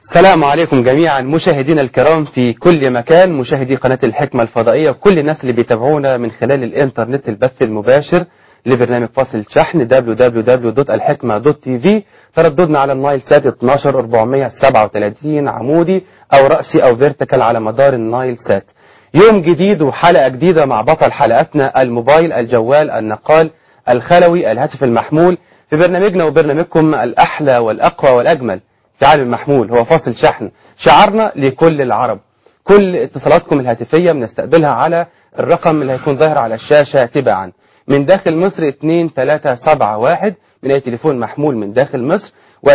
السلام عليكم جميعا مشاهدينا الكرام في كل مكان مشاهدي قناة الحكمة الفضائية وكل الناس اللي بيتابعونا من خلال الانترنت البث المباشر لبرنامج فاصل شحن www.الحكمة.tv ترددنا على النايل سات 12437 عمودي او رأسي او فيرتيكال على مدار النايل سات يوم جديد وحلقة جديدة مع بطل حلقاتنا الموبايل الجوال النقال الخلوي الهاتف المحمول في برنامجنا وبرنامجكم الأحلى والأقوى والأجمل في عالم المحمول هو فاصل شحن شعارنا لكل العرب كل اتصالاتكم الهاتفية بنستقبلها على الرقم اللي هيكون ظاهر على الشاشة تباعا من داخل مصر 2371 من أي تليفون محمول من داخل مصر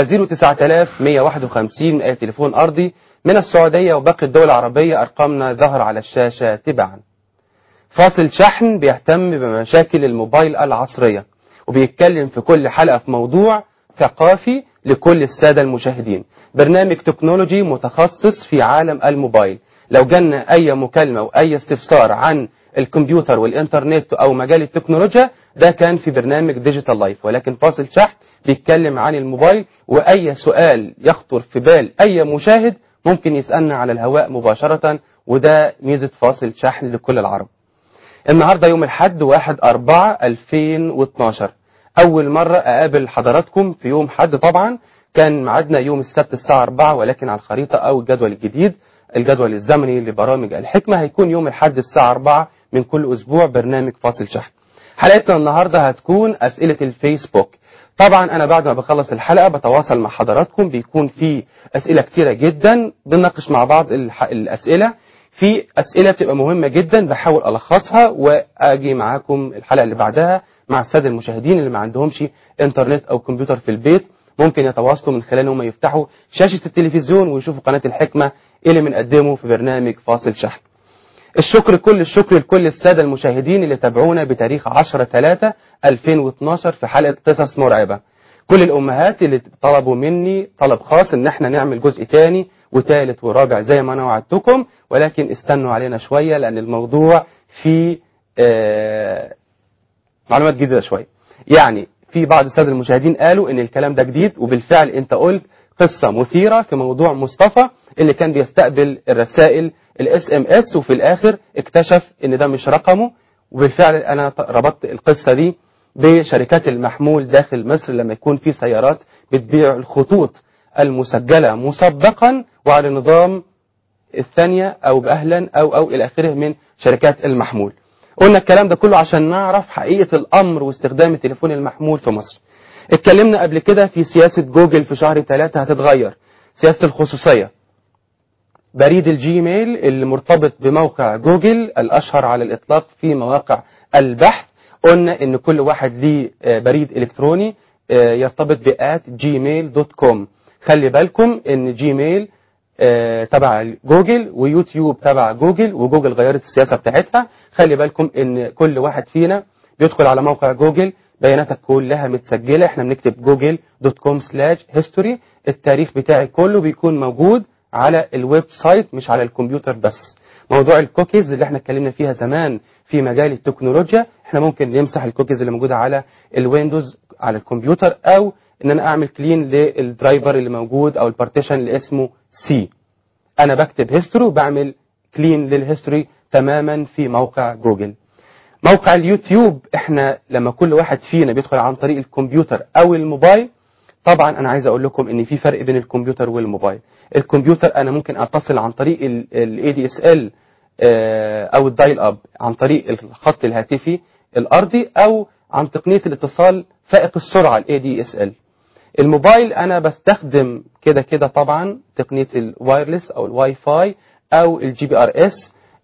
و09151 من أي تليفون أرضي من السعودية وباقي الدول العربية أرقامنا ظهر على الشاشة تباعا فاصل شحن بيهتم بمشاكل الموبايل العصرية وبيتكلم في كل حلقة في موضوع ثقافي لكل السادة المشاهدين برنامج تكنولوجي متخصص في عالم الموبايل لو جالنا أي مكالمة وأي استفسار عن الكمبيوتر والإنترنت أو مجال التكنولوجيا ده كان في برنامج ديجيتال لايف ولكن فاصل شحن بيتكلم عن الموبايل وأي سؤال يخطر في بال أي مشاهد ممكن يسألنا على الهواء مباشرة وده ميزة فاصل شحن لكل العرب النهاردة يوم الحد 1 4 2012 أول مرة أقابل حضراتكم في يوم حد طبعا كان ميعادنا يوم السبت الساعة 4 ولكن على الخريطة أو الجدول الجديد الجدول الزمني لبرامج الحكمة هيكون يوم الحد الساعة 4 من كل أسبوع برنامج فاصل شحن حلقتنا النهاردة هتكون أسئلة الفيسبوك طبعا أنا بعد ما بخلص الحلقة بتواصل مع حضراتكم بيكون في أسئلة كتيرة جدا بنناقش مع بعض الح- الأسئلة في أسئلة بتبقى مهمة جدا بحاول ألخصها وأجي معاكم الحلقة اللي بعدها مع السادة المشاهدين اللي ما عندهمش انترنت أو كمبيوتر في البيت ممكن يتواصلوا من خلال هم يفتحوا شاشة التلفزيون ويشوفوا قناة الحكمة إيه اللي بنقدمه في برنامج فاصل شحن الشكر كل الشكر لكل السادة المشاهدين اللي تابعونا بتاريخ 10 3 2012 في حلقة قصص مرعبة كل الأمهات اللي طلبوا مني طلب خاص إن احنا نعمل جزء تاني وتالت ورابع زي ما أنا وعدتكم ولكن استنوا علينا شوية لأن الموضوع فيه آه معلومات جديدة شوية يعني في بعض السادة المشاهدين قالوا ان الكلام ده جديد وبالفعل انت قلت قصة مثيرة في موضوع مصطفى اللي كان بيستقبل الرسائل الاس ام اس وفي الاخر اكتشف ان ده مش رقمه وبالفعل انا ربطت القصة دي بشركات المحمول داخل مصر لما يكون في سيارات بتبيع الخطوط المسجلة مسبقا وعلى نظام الثانية او باهلا او او الى اخره من شركات المحمول قلنا الكلام ده كله عشان نعرف حقيقة الأمر واستخدام التليفون المحمول في مصر اتكلمنا قبل كده في سياسة جوجل في شهر ثلاثة هتتغير سياسة الخصوصية بريد الجيميل اللي مرتبط بموقع جوجل الأشهر على الإطلاق في مواقع البحث قلنا إن كل واحد ليه آه، بريد إلكتروني آه، يرتبط بآت جيميل دوت كوم خلي بالكم إن جيميل آه، تبع جوجل ويوتيوب تبع جوجل وجوجل غيرت السياسة بتاعتها خلي بالكم ان كل واحد فينا بيدخل على موقع جوجل بياناتك كلها متسجلة احنا بنكتب جوجل دوت كوم سلاش هيستوري التاريخ بتاعي كله بيكون موجود على الويب سايت مش على الكمبيوتر بس موضوع الكوكيز اللي احنا اتكلمنا فيها زمان في مجال التكنولوجيا احنا ممكن نمسح الكوكيز اللي موجودة على الويندوز على الكمبيوتر او ان انا اعمل كلين للدرايفر اللي موجود او البارتيشن اللي اسمه سي انا بكتب هيستوري وبعمل كلين للهيستوري تماما في موقع جوجل موقع اليوتيوب احنا لما كل واحد فينا بيدخل عن طريق الكمبيوتر او الموبايل طبعا انا عايز اقول لكم ان في فرق بين الكمبيوتر والموبايل الكمبيوتر انا ممكن اتصل عن طريق الاي دي اس ال او الدايل اب عن طريق الخط الهاتفي الارضي او عن تقنيه الاتصال فائق السرعه الاي دي اس ال الموبايل انا بستخدم كده كده طبعا تقنيه الوايرلس او الواي فاي او الجي بي ار اس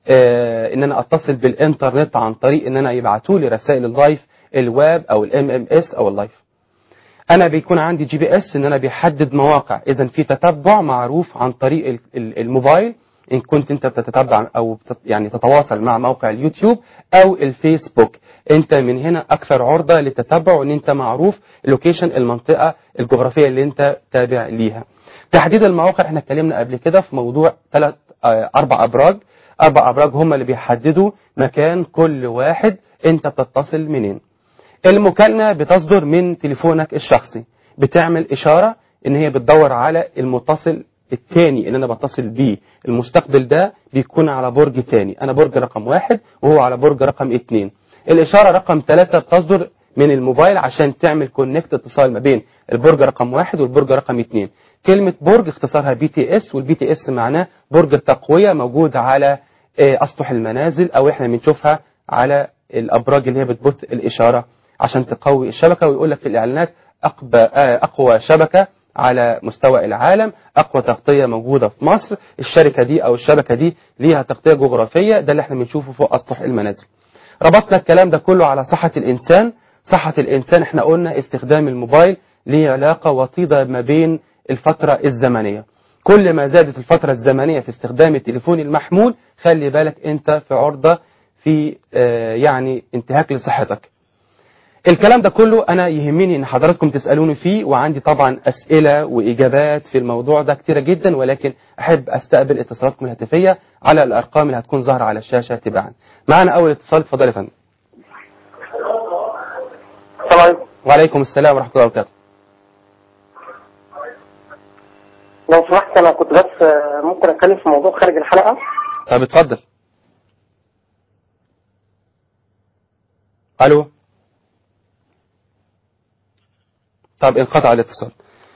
ان انا اتصل بالانترنت عن طريق ان انا يبعتوا لي رسائل اللايف الويب او الام ام اس او اللايف انا بيكون عندي جي بي اس ان انا بيحدد مواقع اذا في تتبع معروف عن طريق ال- ال- الموبايل ان كنت انت بتتتبع او بتت يعني تتواصل مع موقع اليوتيوب او الفيسبوك انت من هنا اكثر عرضة للتتبع وان انت معروف اللوكيشن المنطقة الجغرافية اللي انت تابع ليها تحديد المواقع احنا اتكلمنا قبل كده في موضوع ثلاث اربع ابراج اربع ابراج هم اللي بيحددوا مكان كل واحد انت بتتصل منين المكالمة بتصدر من تليفونك الشخصي بتعمل إشارة إن هي بتدور على المتصل التاني اللي انا بتصل بيه المستقبل ده بيكون على برج تاني انا برج رقم واحد وهو على برج رقم اتنين الاشاره رقم ثلاثة بتصدر من الموبايل عشان تعمل كونكت اتصال ما بين البرج رقم واحد والبرج رقم اتنين كلمة برج اختصارها بي تي اس والبي تي اس معناه برج تقوية موجود على آه، اسطح المنازل او احنا بنشوفها على الابراج اللي هي بتبث الاشاره عشان تقوي الشبكه ويقول لك في الاعلانات أقبى آه، اقوى شبكه على مستوى العالم اقوى تغطيه موجوده في مصر الشركه دي او الشبكه دي ليها تغطيه جغرافيه ده اللي احنا بنشوفه فوق اسطح المنازل ربطنا الكلام ده كله على صحه الانسان صحه الانسان احنا قلنا استخدام الموبايل ليه علاقه وطيده ما بين الفتره الزمنيه كل ما زادت الفترة الزمنية في استخدام التليفون المحمول خلي بالك انت في عرضة في آه، يعني انتهاك لصحتك الكلام ده كله انا يهمني ان حضراتكم تسالوني فيه وعندي طبعا اسئله واجابات في الموضوع ده كتيره جدا ولكن احب استقبل اتصالاتكم الهاتفيه على الارقام اللي هتكون ظاهره على الشاشه تباعا معنا اول اتصال اتفضل يا فندم السلام عليكم وعليكم السلام ورحمه الله وبركاته لو سمحت انا كنت بس آه، ممكن اتكلم في موضوع خارج الحلقه طب اتفضل الو طب انقطع الاتصال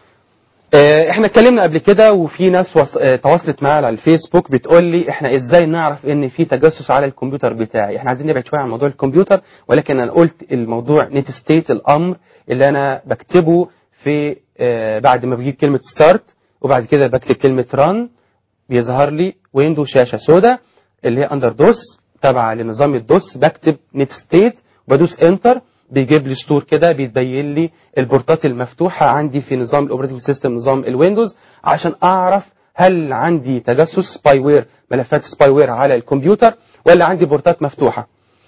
آه، احنا اتكلمنا قبل كده وفي ناس وص... آه، تواصلت معايا على الفيسبوك بتقول لي احنا ازاي نعرف ان في تجسس على الكمبيوتر بتاعي احنا عايزين نبعد شويه عن موضوع الكمبيوتر ولكن انا قلت الموضوع نت ستيت الامر اللي انا بكتبه في آه، بعد ما بجيب كلمه ستارت وبعد كده بكتب كلمه ران بيظهر لي ويندو شاشه سوداء اللي هي اندر دوس تابعه لنظام الدوس بكتب نت ستيت وبدوس انتر بيجيب لي ستور كده بيبين لي البورتات المفتوحه عندي في نظام الاوبريتنج سيستم نظام الويندوز عشان اعرف هل عندي تجسس سباي وير ملفات سباي وير على الكمبيوتر ولا عندي بورتات مفتوحه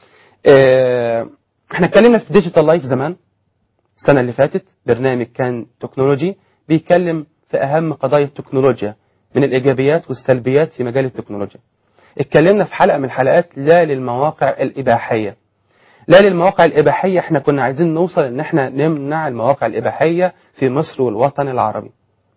آه، احنا اتكلمنا في ديجيتال لايف زمان السنه اللي فاتت برنامج كان تكنولوجي بيتكلم في اهم قضايا التكنولوجيا من الايجابيات والسلبيات في مجال التكنولوجيا اتكلمنا في حلقه من الحلقات لا للمواقع الاباحيه لا للمواقع الإباحية احنا كنا عايزين نوصل ان احنا نمنع المواقع الإباحية في مصر والوطن العربي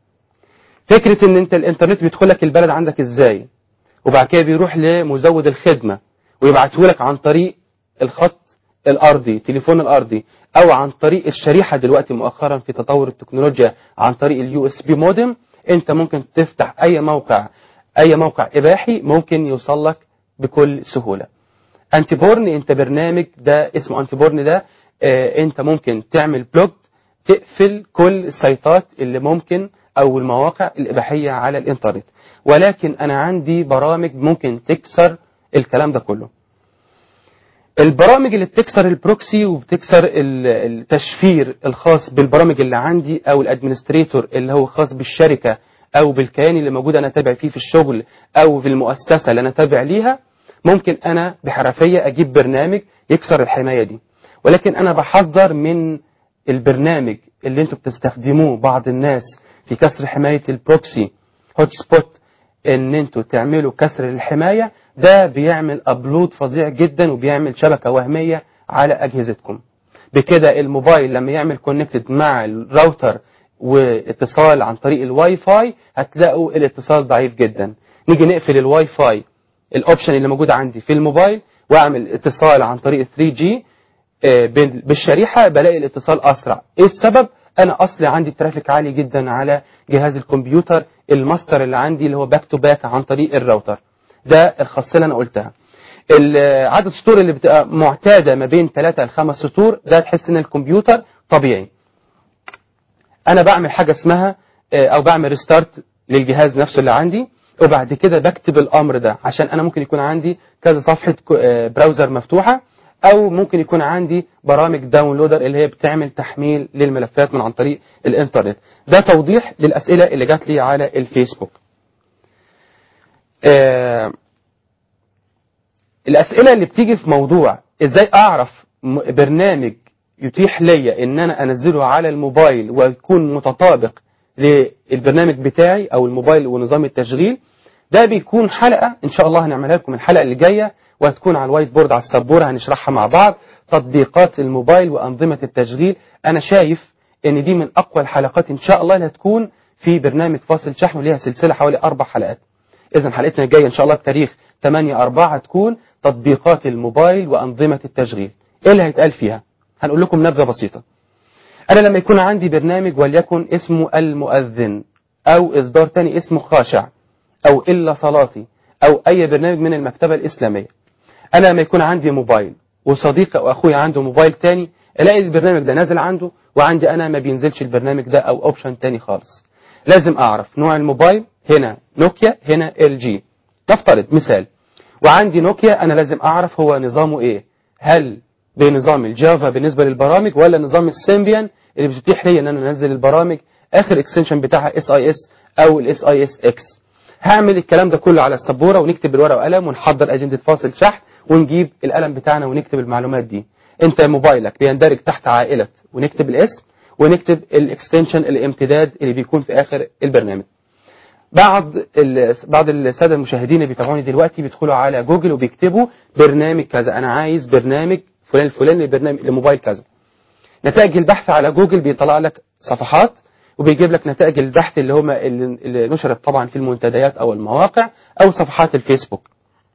فكرة ان انت الانترنت بيدخلك البلد عندك ازاي وبعد كده بيروح لمزود الخدمة ويبعته لك عن طريق الخط الارضي تليفون الارضي او عن طريق الشريحة دلوقتي مؤخرا في تطور التكنولوجيا عن طريق اليو اس بي مودم انت ممكن تفتح اي موقع اي موقع اباحي ممكن يوصل لك بكل سهولة انتي بورن انت برنامج ده اسمه انتي بورن ده آه انت ممكن تعمل بلوك تقفل كل السيطات اللي ممكن او المواقع الاباحيه على الانترنت ولكن انا عندي برامج ممكن تكسر الكلام ده كله البرامج اللي بتكسر البروكسي وبتكسر ال- التشفير الخاص بالبرامج اللي عندي او الادمنستريتور اللي هو خاص بالشركه او بالكيان اللي موجود انا تابع فيه في الشغل او في المؤسسه اللي انا تابع ليها ممكن انا بحرفيه اجيب برنامج يكسر الحمايه دي ولكن انا بحذر من البرنامج اللي انتوا بتستخدموه بعض الناس في كسر حمايه البروكسي هوت سبوت ان انتوا تعملوا كسر الحمايه ده بيعمل ابلود فظيع جدا وبيعمل شبكه وهميه على اجهزتكم بكده الموبايل لما يعمل كونكتد مع الراوتر واتصال عن طريق الواي فاي هتلاقوا الاتصال ضعيف جدا نيجي نقفل الواي فاي الاوبشن اللي موجود عندي في الموبايل واعمل اتصال عن طريق 3 جي بالشريحه بلاقي الاتصال اسرع ايه السبب انا اصلي عندي ترافيك عالي جدا على جهاز الكمبيوتر الماستر اللي عندي اللي هو باك تو باك عن طريق الراوتر ده الخاصيه اللي انا قلتها ال- عدد السطور اللي بتبقى معتاده ما بين 3 ل 5 سطور ده تحس ان الكمبيوتر طبيعي انا بعمل حاجه اسمها آه، او بعمل ريستارت للجهاز نفسه اللي عندي وبعد كده بكتب الامر ده عشان انا ممكن يكون عندي كذا صفحه ك- آه، براوزر مفتوحه او ممكن يكون عندي برامج داونلودر اللي هي بتعمل تحميل للملفات من عن طريق الانترنت ده توضيح للاسئله اللي جات لي على الفيسبوك آه، الاسئله اللي بتيجي في موضوع ازاي اعرف م- برنامج يتيح ليا ان انا انزله على الموبايل ويكون متطابق للبرنامج بتاعي او الموبايل ونظام التشغيل ده بيكون حلقه ان شاء الله هنعملها لكم الحلقه اللي جايه وهتكون على الوايت بورد على السبوره هنشرحها مع بعض تطبيقات الموبايل وانظمه التشغيل انا شايف ان دي من اقوى الحلقات ان شاء الله اللي هتكون في برنامج فاصل شحن وليها سلسله حوالي اربع حلقات اذا حلقتنا الجايه ان شاء الله بتاريخ 8 4 هتكون تطبيقات الموبايل وانظمه التشغيل ايه اللي هيتقال فيها هنقول لكم نبذه بسيطه انا لما يكون عندي برنامج وليكن اسمه المؤذن او اصدار تاني اسمه خاشع او الا صلاتي او اي برنامج من المكتبه الاسلاميه انا لما يكون عندي موبايل وصديقي او اخويا عنده موبايل تاني الاقي البرنامج ده نازل عنده وعندي انا ما بينزلش البرنامج ده او اوبشن تاني خالص لازم اعرف نوع الموبايل هنا نوكيا هنا ال جي نفترض مثال وعندي نوكيا انا لازم اعرف هو نظامه ايه هل بنظام الجافا بالنسبه للبرامج ولا نظام السيمبيان اللي بتتيح لي ان انا انزل البرامج اخر اكستنشن بتاعها اس اي اس او الاس اي اس اكس هعمل الكلام ده كله على السبوره ونكتب بالورقه وقلم ونحضر اجنده فاصل شحن ونجيب القلم بتاعنا ونكتب المعلومات دي انت موبايلك بيندرج تحت عائله ونكتب الاسم ونكتب الاكستنشن الامتداد اللي بيكون في اخر البرنامج بعض ال- بعض الساده المشاهدين اللي بيتابعوني دلوقتي بيدخلوا على جوجل وبيكتبوا برنامج كذا انا عايز برنامج فلان الفلاني لبرنامج لموبايل كذا نتائج البحث على جوجل بيطلع لك صفحات وبيجيب لك نتائج البحث اللي هم اللي اللي نشرت طبعا في المنتديات او المواقع او صفحات الفيسبوك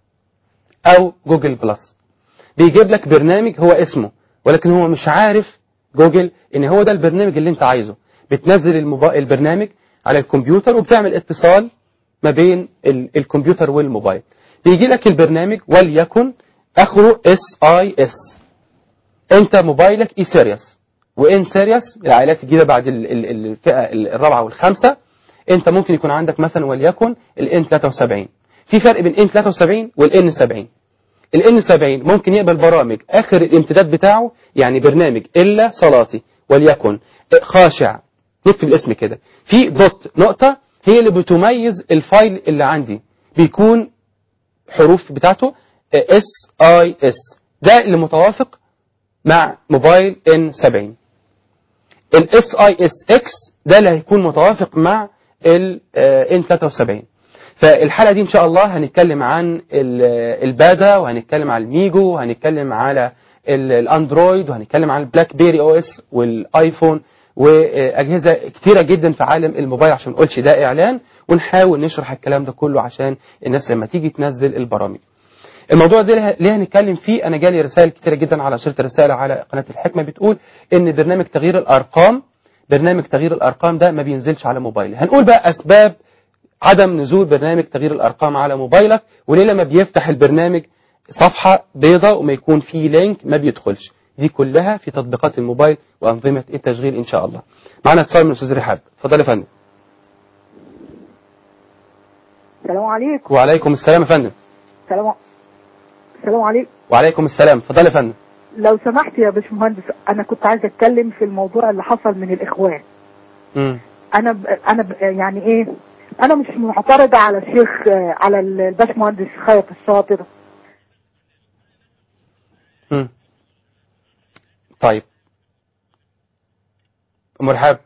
او جوجل بلس بيجيب لك برنامج هو اسمه ولكن هو مش عارف جوجل ان هو ده البرنامج اللي انت عايزه بتنزل الموبا- البرنامج على الكمبيوتر وبتعمل اتصال ما بين ال- الكمبيوتر والموبايل بيجي لك البرنامج وليكن اخره اس اي اس انت موبايلك اي سيريس وان سيريس العائلات الجديده بعد ال- ال- الفئه الرابعه والخامسه انت ممكن يكون عندك مثلا وليكن الان 73 في فرق بين ان 73 والان 70 الان 70 ممكن يقبل برامج اخر الامتداد بتاعه يعني برنامج الا صلاتي وليكن خاشع نكتب الاسم كده في دوت نقطه هي اللي بتميز الفايل اللي عندي بيكون حروف بتاعته اس اي اس ده اللي متوافق مع موبايل ان 70 الاس اي اس اكس ده اللي هيكون متوافق مع الان 73 فالحلقه دي ان شاء الله هنتكلم عن ال- البادا وهنتكلم عن الميجو وهنتكلم على ال- الاندرويد وهنتكلم عن البلاك بيري او اس والايفون واجهزه كتيره جدا في عالم الموبايل عشان ما نقولش ده اعلان ونحاول نشرح الكلام ده كله عشان الناس لما تيجي تنزل البرامج الموضوع ده ليه- ليه هنتكلم فيه انا جالي رسائل كتيره جدا على شريط الرساله على قناه الحكمه بتقول ان برنامج تغيير الارقام برنامج تغيير الارقام ده ما بينزلش على موبايلي هنقول بقى اسباب عدم نزول برنامج تغيير الارقام على موبايلك وليه لما بيفتح البرنامج صفحه بيضاء وما يكون فيه لينك ما بيدخلش دي كلها في تطبيقات الموبايل وانظمه التشغيل ان شاء الله معنا اتصال من الاستاذ رحاب اتفضل يا فندم السلام عليكم وعليكم السلام يا فندم السلام السلام عليكم وعليكم السلام اتفضل يا فندم لو سمحت يا باشمهندس انا كنت عايزه اتكلم في الموضوع اللي حصل من الاخوان امم انا ب... انا ب... يعني ايه انا مش معترضه على الشيخ آه، على الباشمهندس خيط الشاطر مم. طيب ام رحاب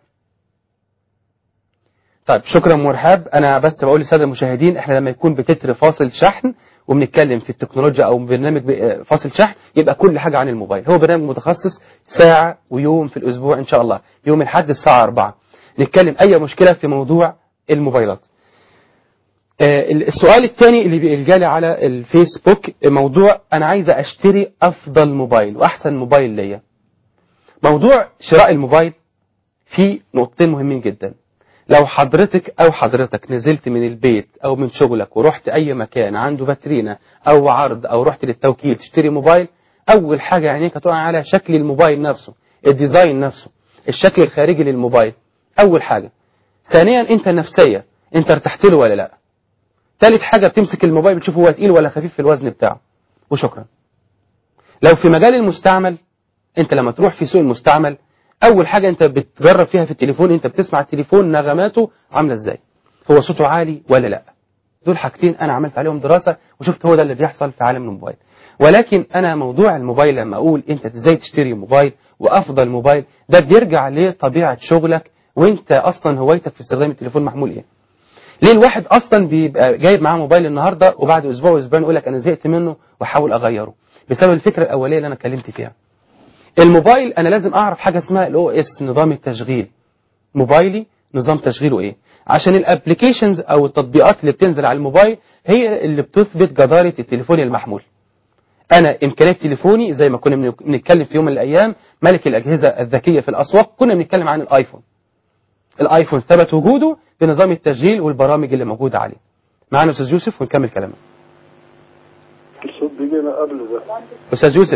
طيب شكرا ام رحاب انا بس بقول للساده المشاهدين احنا لما يكون بتتر فاصل شحن وبنتكلم في التكنولوجيا او برنامج ب- فاصل شحن يبقى كل حاجه عن الموبايل هو برنامج متخصص ساعه ويوم في الاسبوع ان شاء الله يوم الاحد الساعه 4 نتكلم اي مشكله في موضوع الموبايلات آه، السؤال الثاني اللي بي- جالي على الفيسبوك موضوع انا عايز اشتري افضل موبايل واحسن موبايل ليا موضوع شراء الموبايل فيه نقطتين مهمين جدا لو حضرتك او حضرتك نزلت من البيت او من شغلك ورحت اي مكان عنده فاترينا او عرض او رحت للتوكيل تشتري موبايل اول حاجه عينيك هتقع على شكل الموبايل نفسه الديزاين نفسه الشكل الخارجي للموبايل اول حاجه ثانيا انت نفسيا انت ارتحت له ولا لا ثالث حاجه بتمسك الموبايل بتشوف هو تقيل ولا خفيف في الوزن بتاعه وشكرا لو في مجال المستعمل انت لما تروح في سوق المستعمل اول حاجه انت بتجرب فيها في التليفون انت بتسمع التليفون نغماته عامله ازاي هو صوته عالي ولا لا دول حاجتين انا عملت عليهم دراسه وشفت هو ده اللي بيحصل في عالم الموبايل ولكن انا موضوع الموبايل لما اقول انت ازاي تشتري موبايل وافضل موبايل ده بيرجع لطبيعه شغلك وانت اصلا هوايتك في استخدام التليفون محمول ايه ليه الواحد اصلا بيبقى جايب معاه موبايل النهارده وبعد اسبوع واسبوعين يقول لك انا زهقت منه واحاول اغيره بسبب الفكره الاوليه اللي انا اتكلمت فيها الموبايل انا لازم اعرف حاجه اسمها الاو اس نظام التشغيل موبايلي نظام تشغيله ايه عشان الابلكيشنز او التطبيقات اللي بتنزل على الموبايل هي اللي بتثبت جدارة التليفون المحمول انا امكانيات تليفوني زي ما كنا بن- بنتكلم في يوم من الايام ملك الاجهزه الذكيه في الاسواق كنا بنتكلم عن الايفون الايفون ثبت وجوده بنظام التشغيل والبرامج اللي موجوده عليه معانا استاذ يوسف ونكمل كلامنا الصوت بيجي من قبل ده استاذ يوسف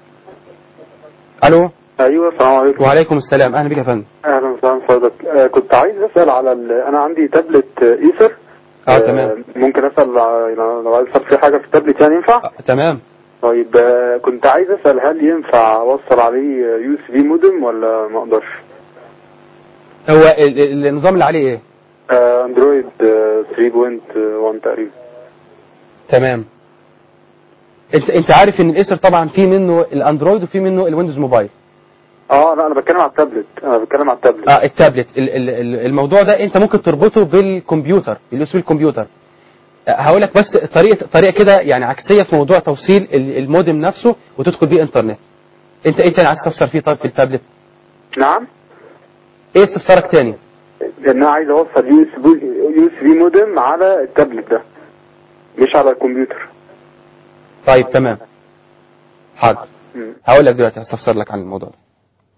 الو ايوه السلام عليكم وعليكم السلام اهلا بك يا فندم اهلا وسهلا بحضرتك آه كنت عايز اسال على ال... انا عندي تابلت آه، ايسر اه تمام ممكن اسال ع- لو عايز اسال في حاجه في التابلت يعني ينفع آه تمام طيب آه كنت عايز اسال هل ينفع اوصل عليه يو اس بي مودم ولا ما اقدرش هو ال- ال- النظام اللي عليه ايه آه اندرويد آه 3.1 تقريبا تمام انت انت عارف ان الايسر طبعا في منه الاندرويد وفي منه الويندوز موبايل اه لا انا بتكلم على التابلت انا بتكلم على التابلت اه التابلت ال- ال- ال- الموضوع ده انت ممكن تربطه بالكمبيوتر باليوسبي الكمبيوتر هقول لك بس طريقه طريقه كده يعني عكسيه في موضوع توصيل ال- المودم نفسه وتدخل بيه انترنت انت ايه تاني عايز تستفسر فيه طيب في التابلت نعم ايه استفسارك تاني لان انا عايز اوصل يو اس بي يو اس بي مودم على التابلت ده مش على الكمبيوتر طيب تمام حاضر مم. هقول لك دلوقتي هستفسر لك عن الموضوع ده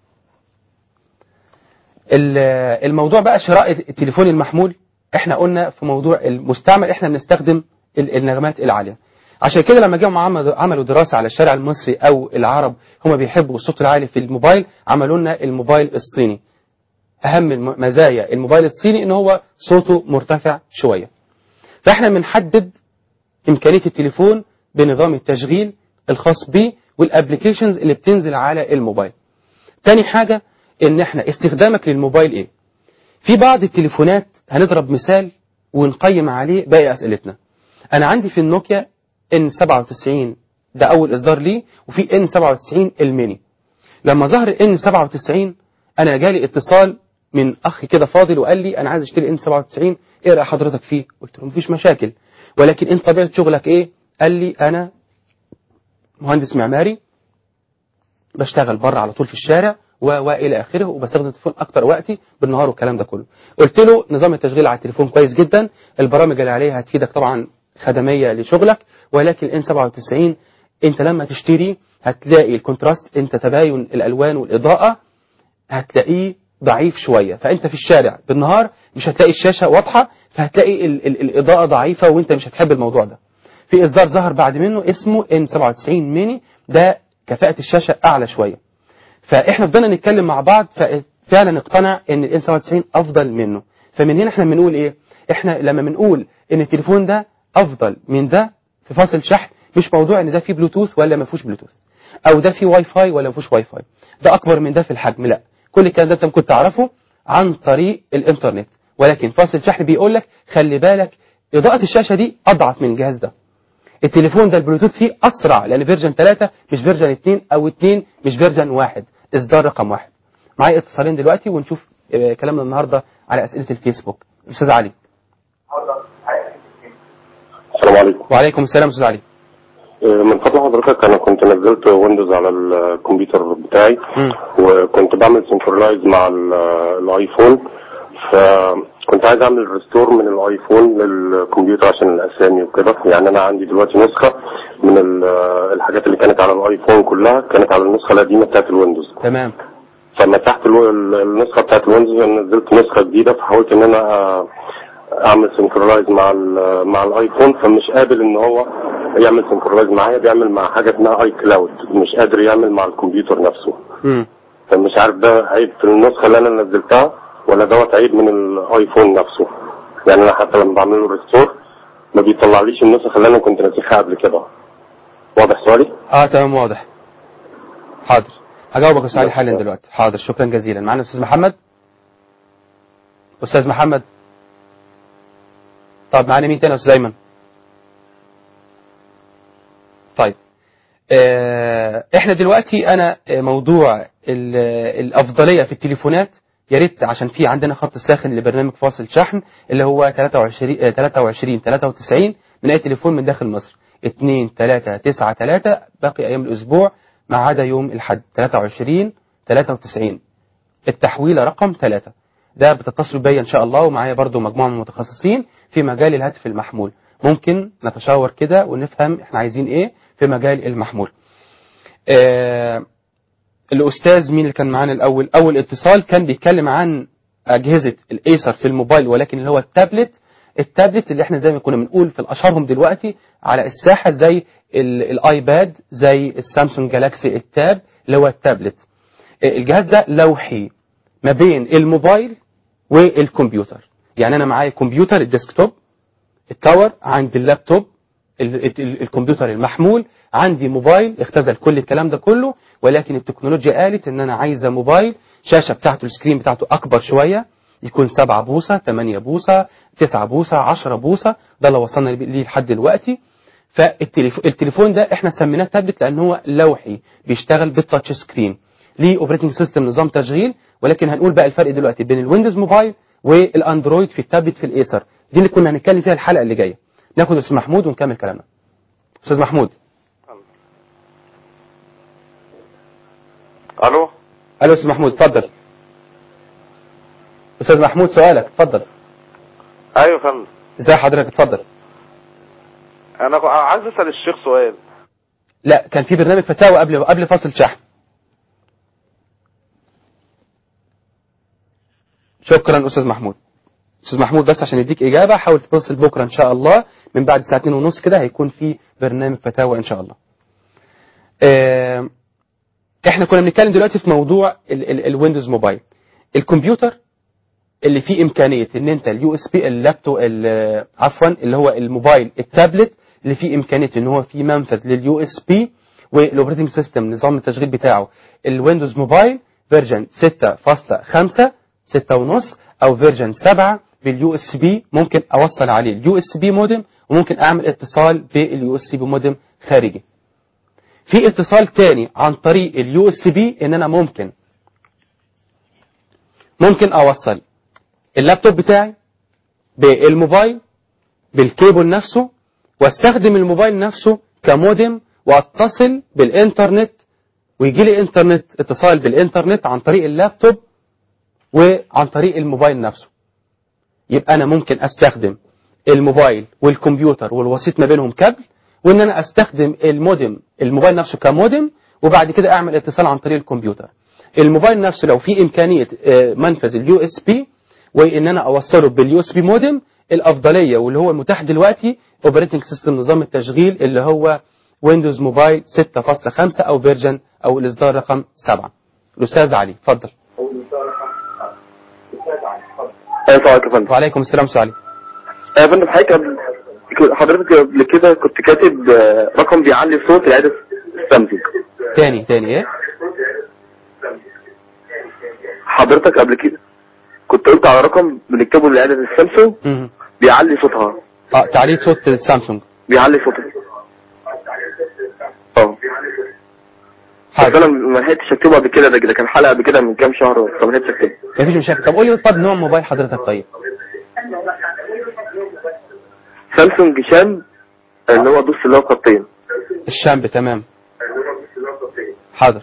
ال- الموضوع بقى شراء التليفون المحمول احنا قلنا في موضوع المستعمل احنا بنستخدم ال- النغمات العاليه عشان كده لما جم عملوا عملوا دراسه على الشارع المصري او العرب هم بيحبوا الصوت العالي في الموبايل عملوا لنا الموبايل الصيني اهم الم- مزايا الموبايل الصيني ان هو صوته مرتفع شويه فاحنا بنحدد امكانيه التليفون بنظام التشغيل الخاص بيه والابلكيشنز اللي بتنزل على الموبايل تاني حاجه ان احنا استخدامك للموبايل ايه في بعض التليفونات هنضرب مثال ونقيم عليه باقي اسئلتنا انا عندي في النوكيا ان 97 ده اول اصدار ليه وفي ان 97 الميني لما ظهر ان 97 انا جالي اتصال من اخ كده فاضل وقال لي انا عايز اشتري ان 97 ايه راي حضرتك فيه قلت له مفيش مشاكل ولكن انت طبيعه شغلك ايه قال لي انا مهندس معماري بشتغل بره على طول في الشارع و والى اخره وبستخدم التليفون اكتر وقتي بالنهار والكلام ده كله قلت له نظام التشغيل على التليفون كويس جدا البرامج اللي عليها هتفيدك طبعا خدميه لشغلك ولكن ان 97 انت لما تشتري هتلاقي الكونتراست انت تباين الالوان والاضاءه هتلاقيه ضعيف شويه فانت في الشارع بالنهار مش هتلاقي الشاشه واضحه فهتلاقي ال ال الاضاءه ضعيفه وانت مش هتحب الموضوع ده في اصدار ظهر بعد منه اسمه ان 97 ميني ده كفاءه الشاشه اعلى شويه فاحنا فضلنا نتكلم مع بعض ففعلا اقتنع ان الان 97 افضل منه فمن هنا احنا بنقول ايه احنا لما بنقول ان التليفون ده افضل من ده في فاصل شحن مش موضوع ان ده فيه بلوتوث ولا ما فيهوش بلوتوث او ده فيه واي فاي ولا ما فيهوش واي فاي ده اكبر من ده في الحجم لا كل الكلام ده انت ممكن تعرفه عن طريق الانترنت ولكن فاصل شحن بيقول لك خلي بالك اضاءه الشاشه دي اضعف من الجهاز ده التليفون ده البلوتوث فيه اسرع لان فيرجن 3 مش فيرجن 2 او 2 مش فيرجن 1 اصدار رقم واحد معايا اتصالين دلوقتي ونشوف آه، كلامنا النهارده على اسئله الفيسبوك استاذ علي السلام عليكم وعليكم السلام استاذ علي آه، من فضل حضرتك انا كنت نزلت ويندوز على الكمبيوتر بتاعي مم. وكنت بعمل سنكرونايز مع ال- الايفون فكنت عايز اعمل ريستور من الايفون للكمبيوتر عشان الاسامي وكده يعني انا عندي دلوقتي نسخه من ال- الحاجات اللي كانت على الايفون كلها كانت على النسخه القديمه بتاعت الويندوز تمام فمسحت الو- ال- النسخه بتاعت الويندوز ونزلت نسخه جديده فحاولت ان انا آه، اعمل سنكرونايز مع ال- مع الايفون فمش قابل ان هو يعمل سنكرونايز معايا بيعمل مع حاجه اسمها اي كلاود مش قادر يعمل مع الكمبيوتر نفسه مم. فمش عارف ده عيب في النسخه اللي انا نزلتها ولا دوت عيب من الايفون نفسه يعني انا حتى لما بعمل له ريستور ما بيطلعليش النسخ اللي انا كنت ناسخها قبل كده واضح سؤالي؟ اه تمام واضح حاضر هجاوبك يا استاذ علي حالا دلوقتي حاضر شكرا جزيلا معانا استاذ محمد استاذ محمد طب معانا مين تاني يا استاذ ايمن طيب آه، احنا دلوقتي انا آه، موضوع ال- الافضليه في التليفونات يا ريت عشان في عندنا خط ساخن لبرنامج فاصل شحن اللي هو 23 آه، 23 93 من اي تليفون من داخل مصر 2 3 9 3 باقي ايام الاسبوع ما عدا يوم الاحد 23 93 التحويله رقم 3 ده بتتصلوا بيا ان شاء الله ومعايا برضو مجموعه من المتخصصين في مجال الهاتف المحمول ممكن نتشاور كده ونفهم احنا عايزين ايه في مجال المحمول آه الاستاذ مين اللي كان معانا الاول اول اتصال كان بيتكلم عن اجهزه الايسر في الموبايل ولكن اللي هو التابلت التابلت اللي احنا زي ما كنا بنقول في الاشهرهم دلوقتي على الساحه زي ال- الايباد زي السامسونج جالاكسي التاب اللي هو التابلت الجهاز ده لوحي ما بين الموبايل والكمبيوتر يعني انا معايا كمبيوتر الديسكتوب التاور عندي اللابتوب ال- ال- الكمبيوتر المحمول عندي موبايل اختزل كل الكلام ده كله ولكن التكنولوجيا قالت ان انا عايزه موبايل شاشه بتاعته السكرين بتاعته اكبر شويه يكون 7 بوصه 8 بوصه 9 بوصه 10 بوصه ده اللي وصلنا ليه لحد دلوقتي فالتليفون ده احنا سميناه تابلت لان هو لوحي بيشتغل بالتاتش سكرين ليه اوبريتنج سيستم نظام تشغيل ولكن هنقول بقى الفرق دلوقتي بين الويندوز موبايل والاندرويد في التابلت في الايسر دي اللي كنا هنتكلم فيها الحلقه اللي جايه ناخد استاذ محمود ونكمل كلامنا استاذ محمود الو الو استاذ محمود اتفضل استاذ محمود سؤالك اتفضل ايوه يا فندم ازي حضرتك اتفضل انا كو- عايز اسال الشيخ سؤال لا كان في برنامج فتاوى قبل قبل فصل شحن شكرا استاذ محمود استاذ محمود بس عشان يديك اجابه حاول تتصل بكره ان شاء الله من بعد الساعه 2 ونص كده هيكون في برنامج فتاوى ان شاء الله آه، احنا كنا بنتكلم دلوقتي في موضوع ال- ال- الويندوز موبايل الكمبيوتر اللي فيه امكانيه ان انت اليو اس بي اللابتوب ال- عفوا اللي هو الموبايل التابلت اللي فيه امكانيه ان هو فيه منفذ لليو اس بي والاوبريتنج سيستم نظام التشغيل بتاعه الويندوز موبايل فيرجن 6.5 6 ونص او فيرجن 7 باليو اس بي ممكن اوصل عليه اليو اس بي مودم وممكن اعمل اتصال باليو اس بي مودم خارجي في اتصال تاني عن طريق اليو اس بي ان انا ممكن ممكن اوصل اللابتوب بتاعي بالموبايل بالكيبل نفسه واستخدم الموبايل نفسه كمودم واتصل بالانترنت ويجي لي انترنت اتصال بالانترنت عن طريق اللابتوب وعن طريق الموبايل نفسه يبقى انا ممكن استخدم الموبايل والكمبيوتر والوسيط ما بينهم كابل وان انا استخدم المودم الموبايل نفسه كمودم وبعد كده اعمل اتصال عن طريق الكمبيوتر الموبايل نفسه لو في امكانيه آه، منفذ اليو اس بي وان انا اوصله باليو اس بي مودم الافضليه واللي هو المتاح دلوقتي اوبريتنج سيستم نظام التشغيل اللي هو ويندوز موبايل 6.5 او فيرجن او الاصدار رقم 7 الاستاذ علي اتفضل ايوه طبعا يا فندم وعليكم السلام استاذ علي يا فندم حضرتك قبل حضرتك قبل كده كنت كاتب آه، رقم بيعلي صوت العدد السامسونج تاني تاني ايه حضرتك قبل كده كنت قلت على رقم بنكتبه لعدد السامسونج مم. بيعلي صوتها اه تعليق صوت السامسونج بيعلي صوتها اه بس حاضر انا ما لحقتش اكتبه قبل كده ده ده كان حلقه قبل كده من كام شهر فما لحقتش اكتبه مفيش مشاكل طب قول لي طب نوع موبايل حضرتك طيب سامسونج شام اللي هو دوس اللي هو خطين الشامب تمام حاضر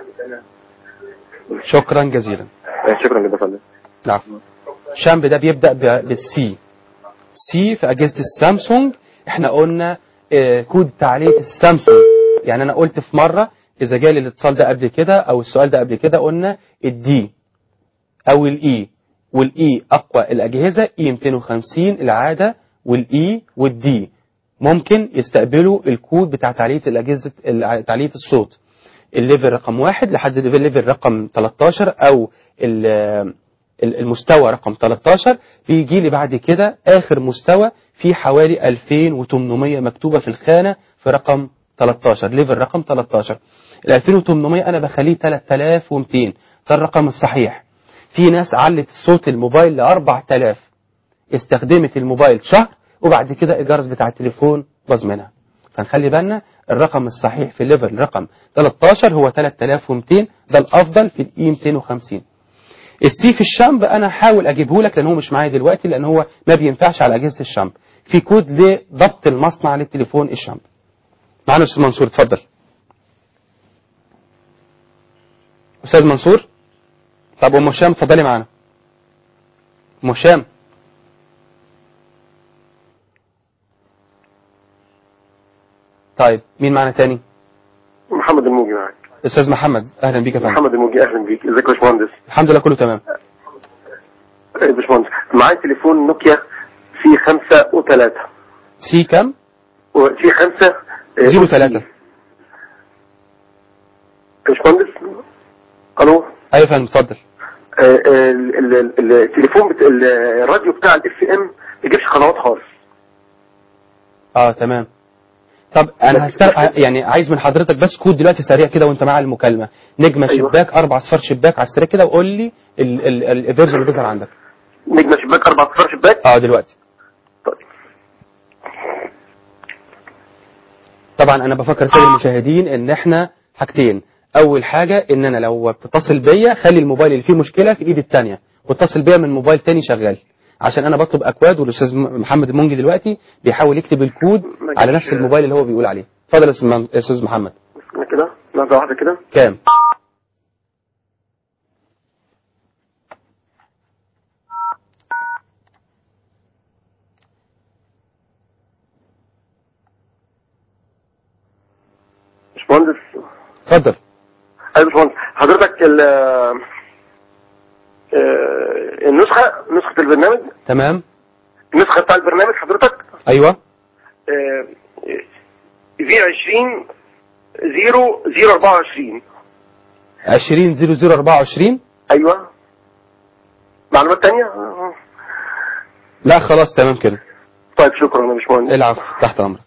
شكرا جزيلا آه، شكرا جدا يا فندم العفو شامب ده بيبدأ ب- بالسي سي في أجهزة السامسونج احنا قلنا آه، كود تعليق السامسونج يعني أنا قلت في مرة إذا جالي الاتصال ده قبل كده أو السؤال ده قبل كده قلنا الدي أو الإي والإي أقوى الأجهزة إي 250 العادة والإي والدي ممكن يستقبلوا الكود بتاع تعليق الأجهزة الع- تعليق الصوت الليفل رقم واحد لحد الليفل رقم 13 أو ال- ال- المستوى رقم 13 بيجي لي بعد كده آخر مستوى في حوالي 2800 مكتوبة في الخانة في رقم 13 ليفل رقم 13 ال 2800 أنا بخليه 3200 ده الرقم الصحيح في ناس علت صوت الموبايل ل 4000 استخدمت الموبايل شهر وبعد كده الجرس بتاع التليفون باظ منها فنخلي بالنا الرقم الصحيح في الليفل رقم 13 هو 3200 ده الافضل في الاي 250 السي في الشامب انا هحاول اجيبه لك لان هو مش معايا دلوقتي لان هو ما بينفعش على اجهزه الشامب في كود لضبط المصنع للتليفون الشامب معانا استاذ منصور اتفضل استاذ منصور طب ام هشام اتفضلي معانا ام هشام طيب مين معنا تاني محمد الموجي معاك استاذ محمد اهلا بيك يا فندم محمد الموجي اهلا بيك ازيك يا باشمهندس الحمد لله كله تمام يا باشمهندس معايا تليفون نوكيا في خمسة وثلاثة سي كام وفي خمسة آه، زيرو ثلاثة يا باشمهندس الو ايوه يا فندم اتفضل آه، آه، ال- ال- ال- التليفون بت... ال- الراديو بتاع الاف ام ما بيجيبش قنوات خالص اه تمام طب انا هستر... يعني عايز من حضرتك بس كود دلوقتي سريع كده وانت مع المكالمه نجمه أيوة. شباك اربع اصفار شباك على السريع كده وقول لي ال- ال- ال- الفيرجن اللي بيظهر عندك نجمة شباك أربع صفار شباك اه دلوقتي طيب. طبعا انا بفكر سيد المشاهدين ان احنا حاجتين اول حاجه ان انا لو بتتصل بيا خلي الموبايل اللي فيه مشكله في ايد الثانيه واتصل بيا من موبايل تاني شغال عشان انا بطلب اكواد والاستاذ م- محمد المنجي دلوقتي بيحاول يكتب الكود ما على جابش- نفس الموبايل اللي هو بيقول عليه اتفضل يا أستاذ م- يا استاذ محمد أنا كده لحظة واحدة كده كام باشمهندس اتفضل أيوة يا باشمهندس حضرتك ال آه، النسخة نسخة البرنامج تمام النسخة بتاع البرنامج حضرتك ايوه في 20 0 0 24 20 00 24 ايوه معلومات تانية آه. لا خلاص تمام كده طيب شكرا يا باشمهندس العفو تحت امرك